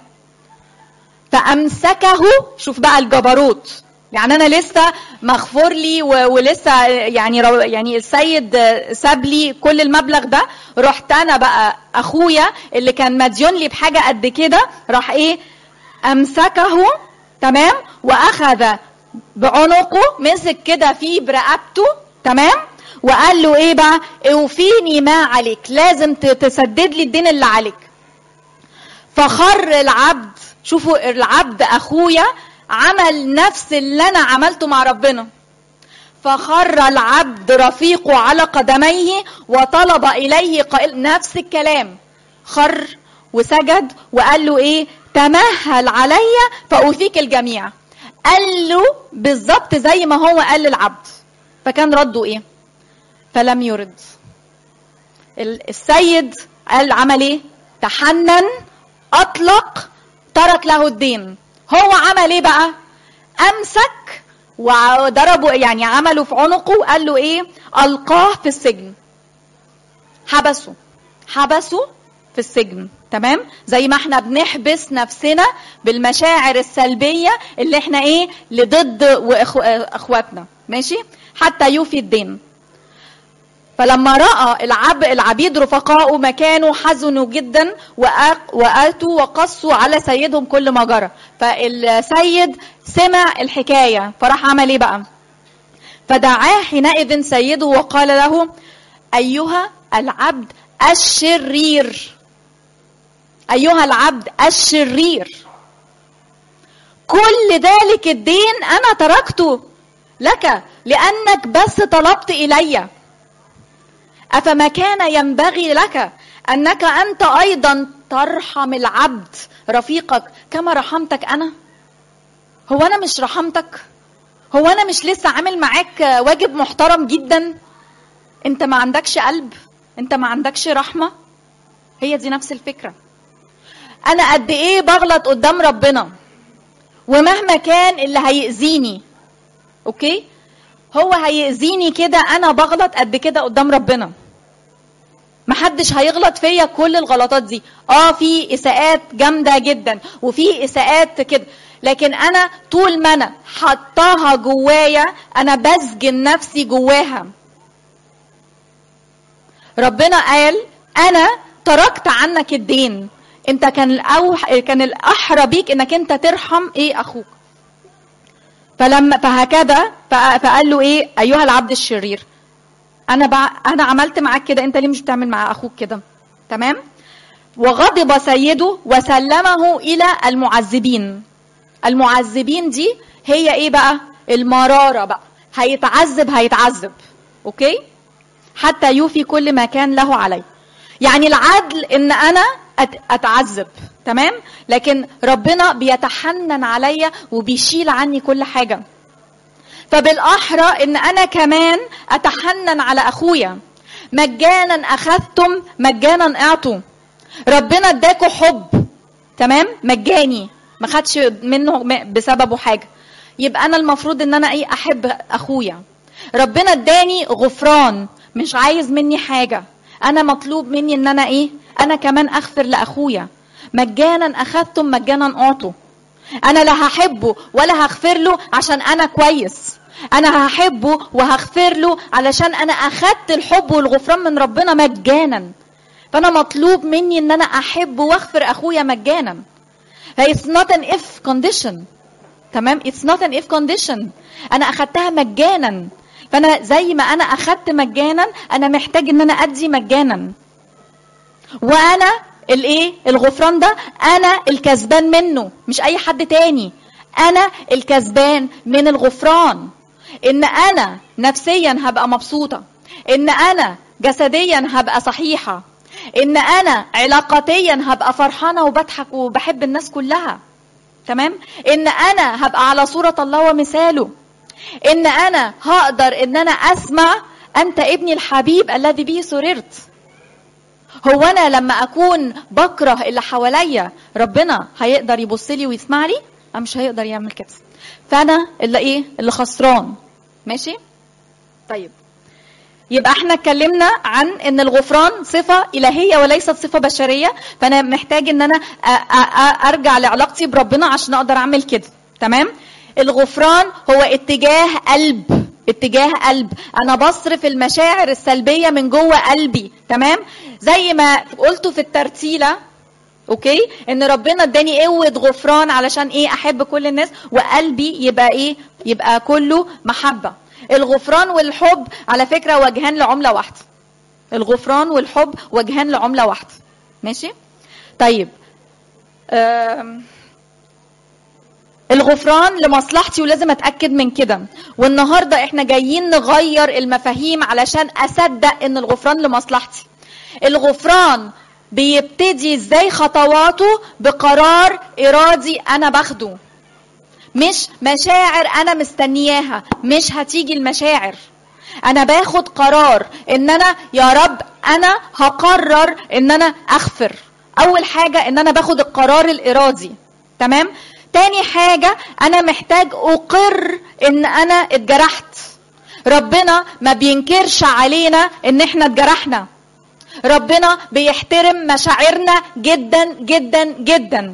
Speaker 1: فامسكه شوف بقى الجبروت يعني انا لسه مغفور لي و- ولسه يعني رو يعني السيد ساب لي كل المبلغ ده رحت انا بقى اخويا اللي كان مديون لي بحاجه قد كده راح ايه امسكه تمام واخذ بعنقه مسك كده فيه برقبته تمام وقال له ايه بقى اوفيني ما عليك لازم ت- تسدد لي الدين اللي عليك فخر العبد شوفوا العبد اخويا عمل نفس اللي انا عملته مع ربنا فخر العبد رفيقه على قدميه وطلب اليه قائل نفس الكلام خر وسجد وقال له ايه تمهل علي فاوفيك الجميع قال له بالظبط زي ما هو قال للعبد فكان رده ايه فلم يرد ال- السيد قال عمل ايه تحنن اطلق ترك له الدين هو عمل ايه بقى امسك وضربه يعني عمله في عنقه وقال له ايه القاه في السجن حبسه حبسه في السجن تمام زي ما احنا بنحبس نفسنا بالمشاعر السلبيه اللي احنا ايه لضد وإخو- اخواتنا ماشي حتى يوفي الدين فلما راى العب العبيد رفقاؤه مكانه حزنوا جدا وآ- واتوا وقصوا على سيدهم كل ما جرى فالسيد سمع الحكايه فراح عمل ايه بقى فدعاه حينئذ سيده وقال له ايها العبد الشرير ايها العبد الشرير كل ذلك الدين انا تركته لك لانك بس طلبت الي افما كان ينبغي لك انك انت ايضا ترحم العبد رفيقك كما رحمتك انا هو انا مش رحمتك هو انا مش لسه عامل معاك واجب محترم جدا انت ما عندكش قلب انت ما عندكش رحمه هي دي نفس الفكره انا قد ايه بغلط قدام ربنا ومهما كان اللي هيأذيني اوكي هو هيأذيني كده انا بغلط قد كده قدام ربنا محدش هيغلط فيا كل الغلطات دي اه في اساءات جامده جدا وفي اساءات كده لكن انا طول ما انا حطاها جوايا انا بسجن نفسي جواها ربنا قال انا تركت عنك الدين انت كان الأوح... كان الاحرى بيك انك انت ترحم ايه اخوك فلما فهكذا ف- فقال له ايه ايها العبد الشرير انا بع... انا عملت معاك كده انت ليه مش بتعمل مع اخوك كده تمام وغضب سيده وسلمه الى المعذبين المعذبين دي هي ايه بقى المراره بقى هيتعذب هيتعذب اوكي حتى يوفي كل ما كان له عليه يعني العدل ان انا أت- اتعذب تمام لكن ربنا بيتحنن عليا وبيشيل عني كل حاجه فبالاحرى ان انا كمان اتحنن على اخويا مجانا اخذتم مجانا اعطوا ربنا اداكوا حب تمام مجاني ما خدش منه م- بسببه حاجه يبقى انا المفروض ان انا ايه احب اخويا ربنا اداني غفران مش عايز مني حاجه انا مطلوب مني ان انا ايه انا كمان اغفر لاخويا مجانا اخذتم مجانا اعطوا انا لا هحبه ولا هغفر له عشان انا كويس انا هحبه وهغفر له علشان انا اخدت الحب والغفران من ربنا مجانا فانا مطلوب مني ان انا احب واغفر اخويا مجانا it's not an if condition تمام it's not an if condition انا اخدتها مجانا فانا زي ما انا اخدت مجانا انا محتاج ان انا ادي مجانا وانا الايه الغفران ده انا الكسبان منه مش اي حد تاني انا الكسبان من الغفران ان انا نفسيا هبقى مبسوطه ان انا جسديا هبقى صحيحه ان انا علاقاتيا هبقى فرحانه وبضحك وبحب الناس كلها تمام ان انا هبقى على صوره الله ومثاله ان انا هقدر ان انا اسمع انت ابني الحبيب الذي به سررت هو انا لما اكون بكره اللي حواليا ربنا هيقدر يبص لي ويسمع لي أنا مش هيقدر يعمل كده فانا اللي ايه اللي خسران ماشي طيب يبقى احنا اتكلمنا عن ان الغفران صفة إلهية وليست صفة بشرية فأنا محتاج ان انا أ- أ- أ- ارجع لعلاقتي بربنا عشان اقدر اعمل كده تمام الغفران هو اتجاه قلب اتجاه قلب انا بصرف المشاعر السلبية من جوه قلبي تمام زي ما قلته في الترتيلة اوكي ان ربنا اداني قوه غفران علشان ايه احب كل الناس وقلبي يبقى ايه يبقى كله محبه الغفران والحب على فكره وجهان لعمله واحده الغفران والحب وجهان لعمله واحده ماشي طيب آم، الغفران لمصلحتي ولازم اتاكد من كده والنهارده احنا جايين نغير المفاهيم علشان اصدق ان الغفران لمصلحتي الغفران بيبتدي ازاي خطواته بقرار ارادي انا باخده مش مشاعر انا مستنياها مش هتيجي المشاعر انا باخد قرار ان انا يا رب انا هقرر ان انا اغفر اول حاجه ان انا باخد القرار الارادي تمام تاني حاجه انا محتاج اقر ان انا اتجرحت ربنا ما بينكرش علينا ان احنا اتجرحنا ربنا بيحترم مشاعرنا جدا جدا جدا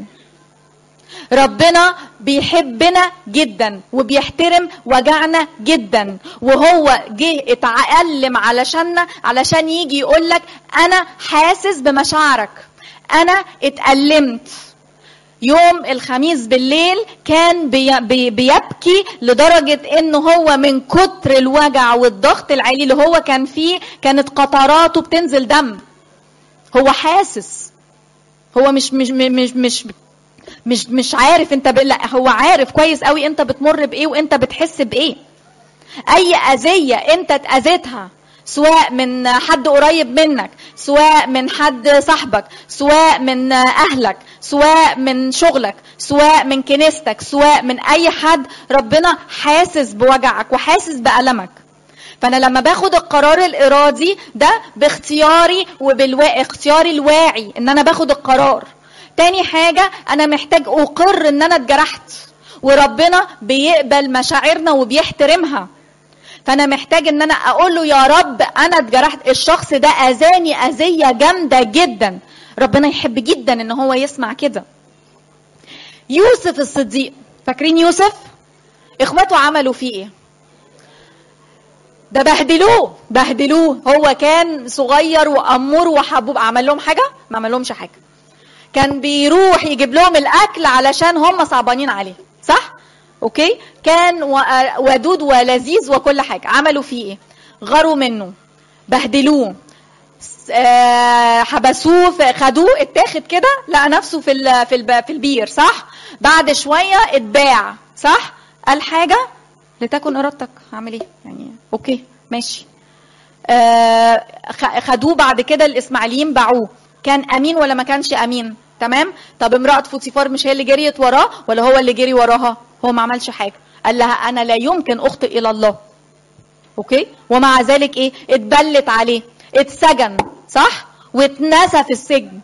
Speaker 1: ربنا بيحبنا جدا وبيحترم وجعنا جدا وهو جه اتعلم علشاننا علشان يجي يقول لك انا حاسس بمشاعرك انا اتألمت يوم الخميس بالليل كان بي بي بيبكي لدرجة انه هو من كتر الوجع والضغط العالي اللي هو كان فيه كانت قطراته بتنزل دم هو حاسس هو مش مش مش مش مش مش عارف انت ب... لا هو عارف كويس قوي انت بتمر بايه وانت بتحس بايه اي اذيه انت اتاذيتها سواء من حد قريب منك سواء من حد صاحبك سواء من اهلك سواء من شغلك سواء من كنيستك سواء من اي حد ربنا حاسس بوجعك وحاسس بالمك فانا لما باخد القرار الارادي ده باختياري وبالوا اختياري الواعي ان انا باخد القرار تاني حاجه انا محتاج اقر ان انا اتجرحت وربنا بيقبل مشاعرنا وبيحترمها فانا محتاج ان انا اقول له يا رب انا اتجرحت الشخص ده اذاني اذيه جامده جدا ربنا يحب جدا ان هو يسمع كده يوسف الصديق فاكرين يوسف اخواته عملوا فيه ايه ده بهدلوه بهدلوه هو كان صغير وامور وحبوب عمل لهم حاجه ما عمل لهمش حاجه كان بيروح يجيب لهم الاكل علشان هم صعبانين عليه صح اوكي كان ودود ولذيذ وكل حاجه عملوا فيه ايه غاروا منه بهدلوه حبسوه خدوه اتاخد كده لقى نفسه في ال في ال في البير صح بعد شويه اتباع صح قال حاجه لتكن ارادتك هعمل ايه يعني اوكي ماشي آه خدوه بعد كده الاسماعيليين باعوه كان امين ولا ما كانش امين تمام طب امراه فوتيفار مش هي اللي جريت وراه ولا هو اللي جري وراها هو ما عملش حاجه قال لها انا لا يمكن اخطئ الى الله اوكي ومع ذلك ايه اتبلت عليه اتسجن صح واتنسى في السجن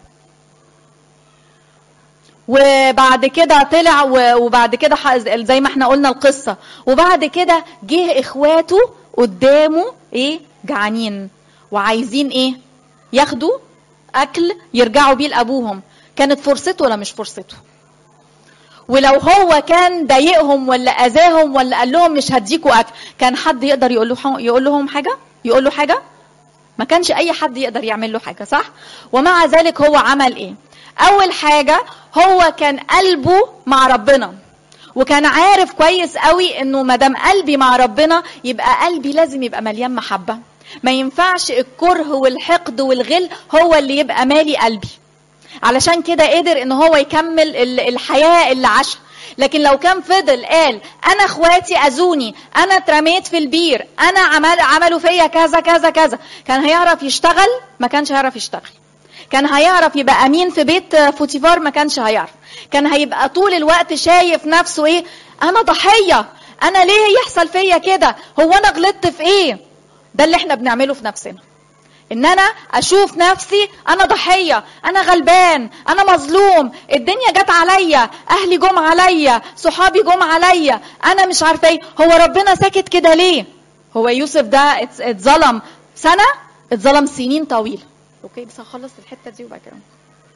Speaker 1: وبعد كده طلع وبعد كده زي ما احنا قلنا القصه وبعد كده جه اخواته قدامه ايه جعانين وعايزين ايه ياخدوا اكل يرجعوا بيه لابوهم كانت فرصته ولا مش فرصته ولو هو كان ضايقهم ولا اذاهم ولا قال لهم مش هديكوا اكل كان حد يقدر يقول له يقول لهم حاجه يقول له حاجه ما كانش اي حد يقدر يعمل له حاجه صح ومع ذلك هو عمل ايه اول حاجه هو كان قلبه مع ربنا وكان عارف كويس قوي انه ما دام قلبي مع ربنا يبقى قلبي لازم يبقى مليان محبه ما ينفعش الكره والحقد والغل هو اللي يبقى مالي قلبي علشان كده قدر ان هو يكمل الحياه اللي عاشها لكن لو كان فضل قال انا اخواتي اذوني انا اترميت في البير انا عمل عملوا فيا كذا كذا كذا كان هيعرف يشتغل ما كانش هيعرف يشتغل كان هيعرف يبقى امين في بيت فوتيفار ما كانش هيعرف كان هيبقى طول الوقت شايف نفسه ايه انا ضحيه انا ليه يحصل فيا كده هو انا غلطت في ايه ده اللي احنا بنعمله في نفسنا ان انا اشوف نفسي انا ضحيه انا غلبان انا مظلوم الدنيا جت عليا اهلي جم عليا صحابي جم عليا انا مش عارفه ايه هو ربنا ساكت كده ليه هو يوسف ده اتظلم سنه اتظلم سنين طويله اوكي بس هخلص الحته دي وبعد كده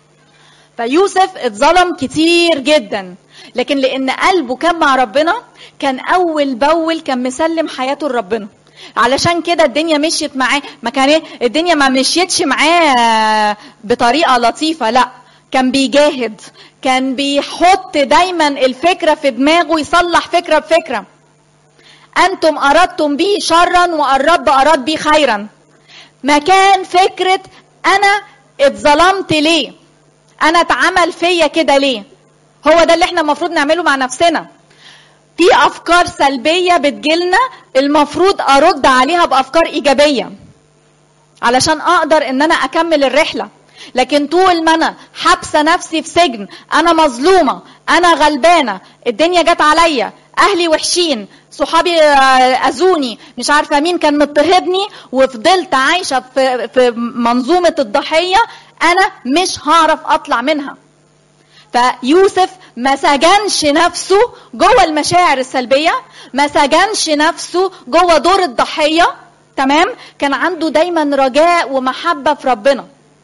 Speaker 1: فيوسف اتظلم كتير جدا لكن لان قلبه كان مع ربنا كان اول باول كان مسلم حياته لربنا علشان كده الدنيا مشيت معاه ما كان ايه الدنيا ما مشيتش معاه بطريقه لطيفه لا كان بيجاهد كان بيحط دايما الفكره في دماغه يصلح فكره بفكره انتم اردتم بي شرا والرب اراد بي خيرا مكان فكره انا اتظلمت ليه انا اتعمل فيا كده ليه هو ده اللي احنا المفروض نعمله مع نفسنا في افكار سلبيه بتجيلنا المفروض ارد عليها بافكار ايجابيه علشان اقدر ان انا اكمل الرحله لكن طول ما انا حابسه نفسي في سجن انا مظلومه انا غلبانه الدنيا جت عليا اهلي وحشين صحابي اذوني مش عارفه مين كان مضطهدني وفضلت عايشه في في منظومه الضحيه انا مش هعرف اطلع منها فيوسف ما سجنش نفسه جوه المشاعر السلبيه ما سجنش نفسه جوه دور الضحيه تمام كان عنده دايما رجاء ومحبه في ربنا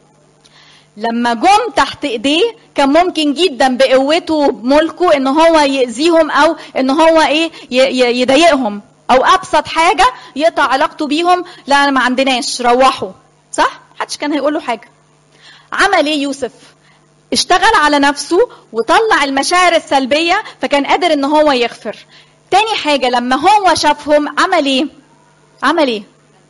Speaker 1: لما جم تحت ايديه كان ممكن جدا بقوته وبملكه ان هو يأذيهم او ان هو ايه يضايقهم او ابسط حاجه يقطع علاقته بيهم لا ما عندناش روحوا صح محدش كان هيقول له حاجه عمل ايه يوسف اشتغل على نفسه وطلع المشاعر السلبيه فكان قادر ان هو يغفر تاني حاجه لما هو شافهم عمل ايه عمل ايه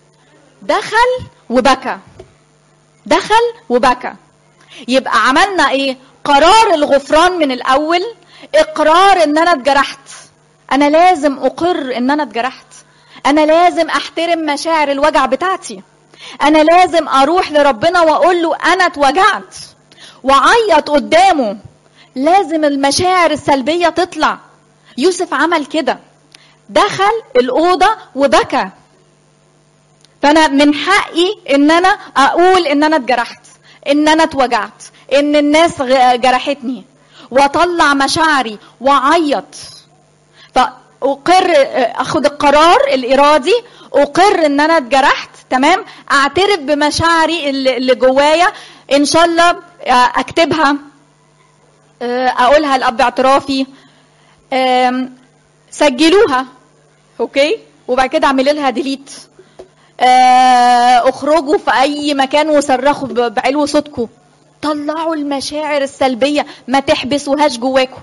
Speaker 1: دخل وبكى دخل وبكى يبقى عملنا ايه قرار الغفران من الاول اقرار ان انا اتجرحت انا لازم اقر ان انا اتجرحت انا لازم احترم مشاعر الوجع بتاعتي انا لازم اروح لربنا واقول له انا اتوجعت وعيط قدامه لازم المشاعر السلبيه تطلع يوسف عمل كده دخل الاوضه وبكى فانا من حقي ان انا اقول ان انا اتجرحت ان انا اتوجعت ان الناس جرحتني واطلع مشاعري واعيط فاقر اخد القرار الارادي اقر ان انا اتجرحت تمام اعترف بمشاعري اللي جوايا ان شاء الله اكتبها اقولها لاب اعترافي سجلوها اوكي وبعد كده اعمل لها ديليت اخرجوا في اي مكان وصرخوا بعلو صوتكم طلعوا المشاعر السلبيه ما تحبسوهاش جواكم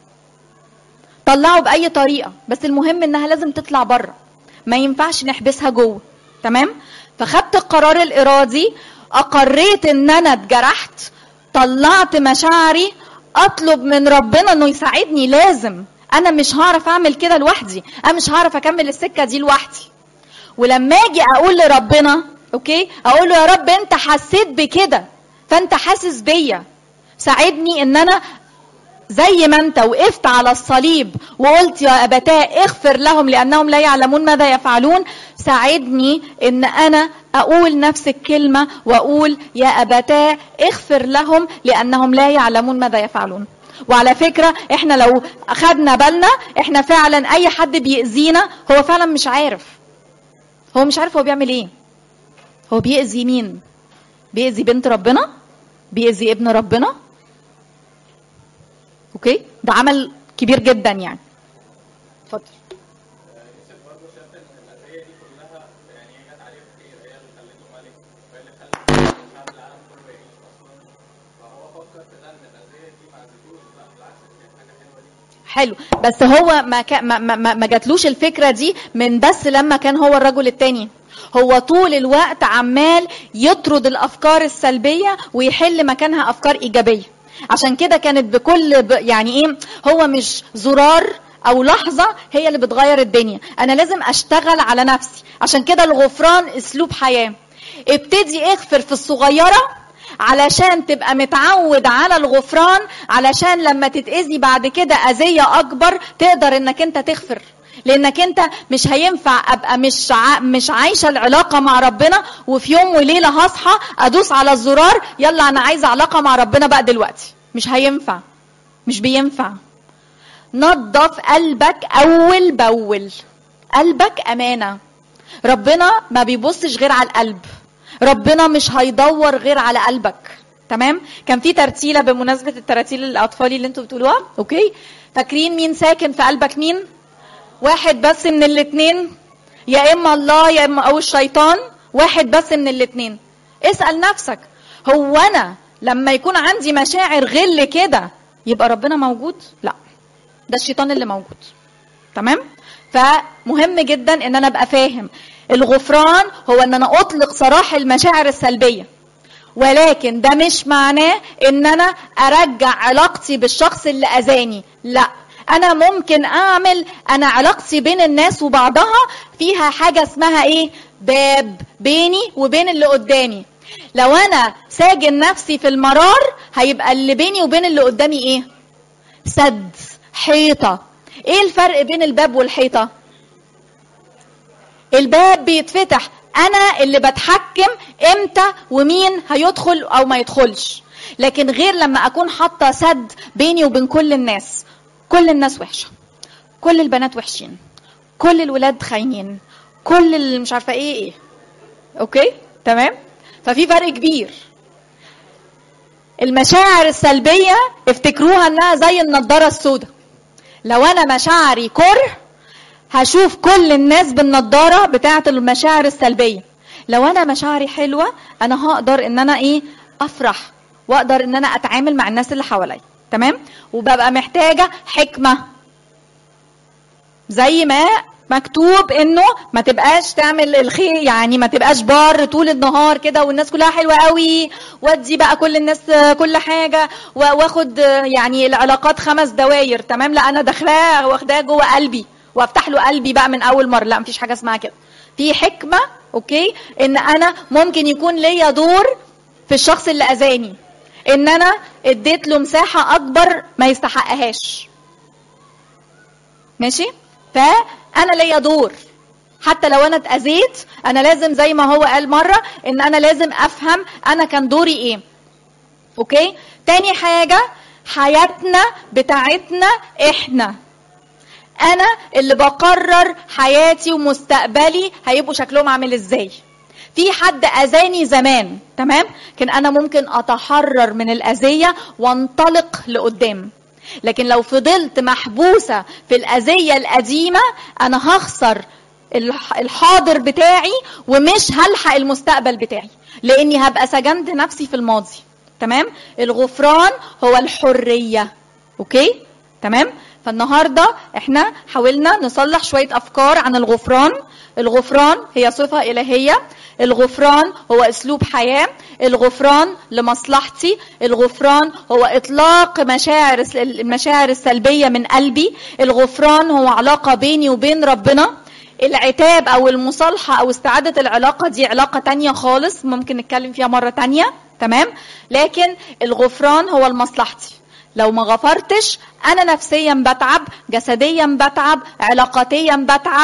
Speaker 1: طلعوا باي طريقه بس المهم انها لازم تطلع بره ما ينفعش نحبسها جوه تمام فخدت القرار الارادي اقريت ان انا اتجرحت طلعت مشاعري اطلب من ربنا انه يساعدني لازم انا مش هعرف اعمل كده لوحدي انا مش هعرف اكمل السكه دي لوحدي ولما اجي اقول لربنا اوكي اقول له يا رب انت حسيت بكده فانت حاسس بيا ساعدني ان انا زي ما انت وقفت على الصليب وقلت يا ابتاه اغفر لهم لانهم لا يعلمون ماذا يفعلون ساعدني ان انا اقول نفس الكلمه واقول يا ابتاه اغفر لهم لانهم لا يعلمون ماذا يفعلون وعلى فكرة احنا لو اخدنا بالنا احنا فعلا اي حد بيأذينا هو فعلا مش عارف هو مش عارف هو بيعمل ايه هو بيأذي مين بيأذي بنت ربنا بيأذي ابن ربنا اوكي ده عمل كبير جدا يعني اتفضل
Speaker 2: يوسف برضه شاف ان الاذيه دي كلها يعني هي جت عليه بخير هي اللي خلته ملك وهي اللي خلت شعب العالم كله يعيش اصلا فهو فكر في ده ان الاذيه دي ما اذتوش لا بالعكس دي كانت حاجه حلوه ليه
Speaker 1: حلو بس هو ما كا ما ما, ما- ما جاتلوش الفكره دي من بس لما كان هو الرجل التاني هو طول الوقت عمال يطرد الافكار السلبيه ويحل مكانها افكار ايجابيه عشان كده كانت بكل ب يعني ايه هو مش زرار او لحظه هي اللي بتغير الدنيا انا لازم اشتغل على نفسي عشان كده الغفران اسلوب حياه ابتدي اغفر في الصغيره علشان تبقى متعود على الغفران علشان لما تتأذي بعد كده أذية أكبر تقدر إنك أنت تغفر لانك انت مش هينفع ابقى مش ع... مش عايشه العلاقه مع ربنا وفي يوم وليله هصحى ادوس على الزرار يلا انا عايزه علاقه مع ربنا بقى دلوقتي مش هينفع مش بينفع نظف قلبك اول باول قلبك امانه ربنا ما بيبصش غير على القلب ربنا مش هيدور غير على قلبك تمام كان في ترتيله بمناسبه التراتيل الاطفالي اللي انتوا بتقولوها اوكي فاكرين مين ساكن في قلبك مين واحد بس من الاثنين يا اما الله يا اما او الشيطان واحد بس من الاثنين اسال نفسك هو انا لما يكون عندي مشاعر غل كده يبقى ربنا موجود لا ده الشيطان اللي موجود تمام فمهم جدا ان انا ابقى فاهم الغفران هو ان انا اطلق سراح المشاعر السلبيه ولكن ده مش معناه ان انا ارجع علاقتي بالشخص اللي اذاني لا انا ممكن اعمل انا علاقتي بين الناس وبعضها فيها حاجه اسمها ايه باب بيني وبين اللي قدامي لو انا ساجن نفسي في المرار هيبقى اللي بيني وبين اللي قدامي ايه سد حيطه ايه الفرق بين الباب والحيطه الباب بيتفتح انا اللي بتحكم امتى ومين هيدخل او ما يدخلش لكن غير لما اكون حاطه سد بيني وبين كل الناس كل الناس وحشه كل البنات وحشين كل الولاد خاينين كل اللي مش عارفه ايه ايه اوكي تمام ففي فرق كبير المشاعر السلبيه افتكروها انها زي النضاره السوداء لو انا مشاعري كره هشوف كل الناس بالنضاره بتاعه المشاعر السلبيه لو انا مشاعري حلوه انا هقدر ان انا ايه افرح واقدر ان انا اتعامل مع الناس اللي حواليا تمام وببقى محتاجه حكمه زي ما مكتوب انه ما تبقاش تعمل الخير يعني ما تبقاش بار طول النهار كده والناس كلها حلوه قوي وادي بقى كل الناس كل حاجه واخد يعني العلاقات خمس دواير تمام لا انا داخلاه واخداه جوه قلبي وافتح له قلبي بقى من اول مره لا مفيش حاجه اسمها كده في حكمه اوكي ان انا ممكن يكون ليا دور في الشخص اللي اذاني ان انا اديت له مساحه اكبر ما يستحقهاش ماشي فانا ليا دور حتى لو انا اتاذيت انا لازم زي ما هو قال مره ان انا لازم افهم انا كان دوري ايه اوكي تاني حاجه حياتنا بتاعتنا احنا انا اللي بقرر حياتي ومستقبلي هيبقوا شكلهم عامل ازاي في حد اذاني زمان تمام كان انا ممكن اتحرر من الاذيه وانطلق لقدام لكن لو فضلت محبوسه في الاذيه القديمه انا هخسر الحاضر بتاعي ومش هلحق المستقبل بتاعي لاني هبقى سجنت نفسي في الماضي تمام الغفران هو الحريه اوكي تمام فالنهارده احنا حاولنا نصلح شويه افكار عن الغفران الغفران هي صفه الهيه الغفران هو اسلوب حياه الغفران لمصلحتي الغفران هو اطلاق مشاعر المشاعر السلبيه من قلبي الغفران هو علاقه بيني وبين ربنا العتاب او المصالحه او استعاده العلاقه دي علاقه تانية خالص ممكن نتكلم فيها مره تانية تمام لكن الغفران هو لمصلحتي لو ما غفرتش انا نفسيا بتعب جسديا بتعب علاقاتيا بتعب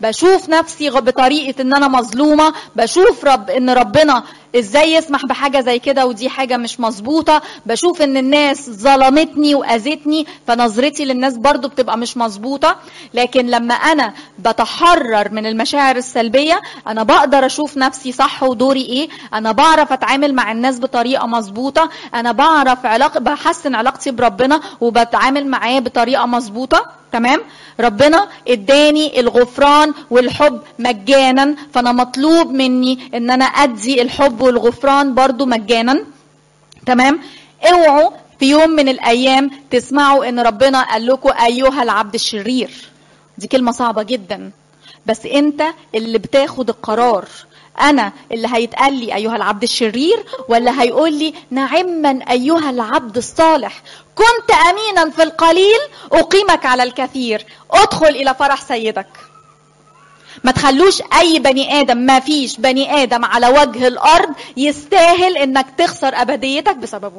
Speaker 1: بشوف نفسي غ- بطريقه ان انا مظلومه بشوف رب ان ربنا ازاي يسمح بحاجه زي كده ودي حاجه مش مظبوطه بشوف ان الناس ظلمتني واذتني فنظرتي للناس برضو بتبقى مش مظبوطه لكن لما انا بتحرر من المشاعر السلبيه انا بقدر اشوف نفسي صح ودوري ايه انا بعرف اتعامل مع الناس بطريقه مظبوطه انا بعرف علاقه بحسن علاقتي بربنا وبتعامل معاه بطريقه مظبوطه تمام ربنا اداني الغفران والحب مجانا فانا مطلوب مني ان انا ادي الحب والغفران برضو مجانا تمام اوعوا في يوم من الايام تسمعوا ان ربنا قال لكم ايها العبد الشرير دي كلمه صعبه جدا بس انت اللي بتاخد القرار انا اللي هيتقال لي ايها العبد الشرير ولا هيقول لي نعما ايها العبد الصالح كنت امينا في القليل اقيمك على الكثير ادخل الى فرح سيدك ما تخلوش اي بني ادم ما فيش بني ادم على وجه الارض يستاهل انك تخسر ابديتك بسببه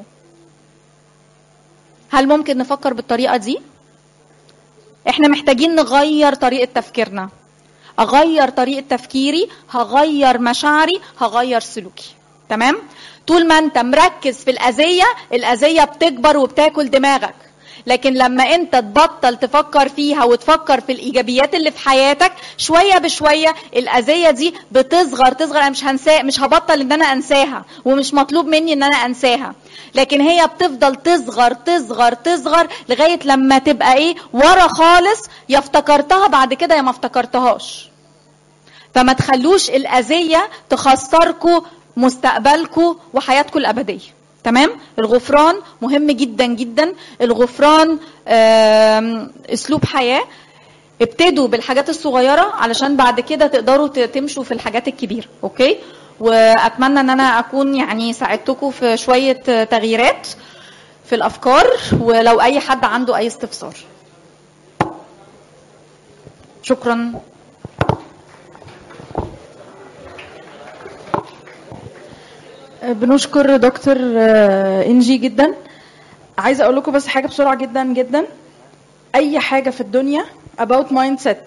Speaker 1: هل ممكن نفكر بالطريقه دي احنا محتاجين نغير طريقه تفكيرنا اغير طريقه تفكيري هغير مشاعري هغير سلوكي تمام طول ما انت مركز في الاذيه الاذيه بتكبر وبتاكل دماغك لكن لما انت تبطل تفكر فيها وتفكر في الايجابيات اللي في حياتك شويه بشويه الاذيه دي بتصغر تصغر انا مش هنساه مش هبطل ان انا انساها ومش مطلوب مني ان انا انساها لكن هي بتفضل تصغر تصغر تصغر لغايه لما تبقى ايه ورا خالص يا افتكرتها بعد كده يا ما افتكرتهاش فما تخلوش الاذيه تخسركم مستقبلكم وحياتكم الابديه تمام الغفران مهم جدا جدا الغفران آم، اسلوب حياه ابتدوا بالحاجات الصغيره علشان بعد كده تقدروا ت- تمشوا في الحاجات الكبيره اوكي واتمنى ان انا اكون يعني ساعدتكم في شويه تغييرات في الافكار ولو اي حد عنده اي استفسار شكرا
Speaker 3: بنشكر دكتور آه، انجي جدا عايزه اقول لكم بس حاجه بسرعه جدا جدا اي حاجه في الدنيا about mindset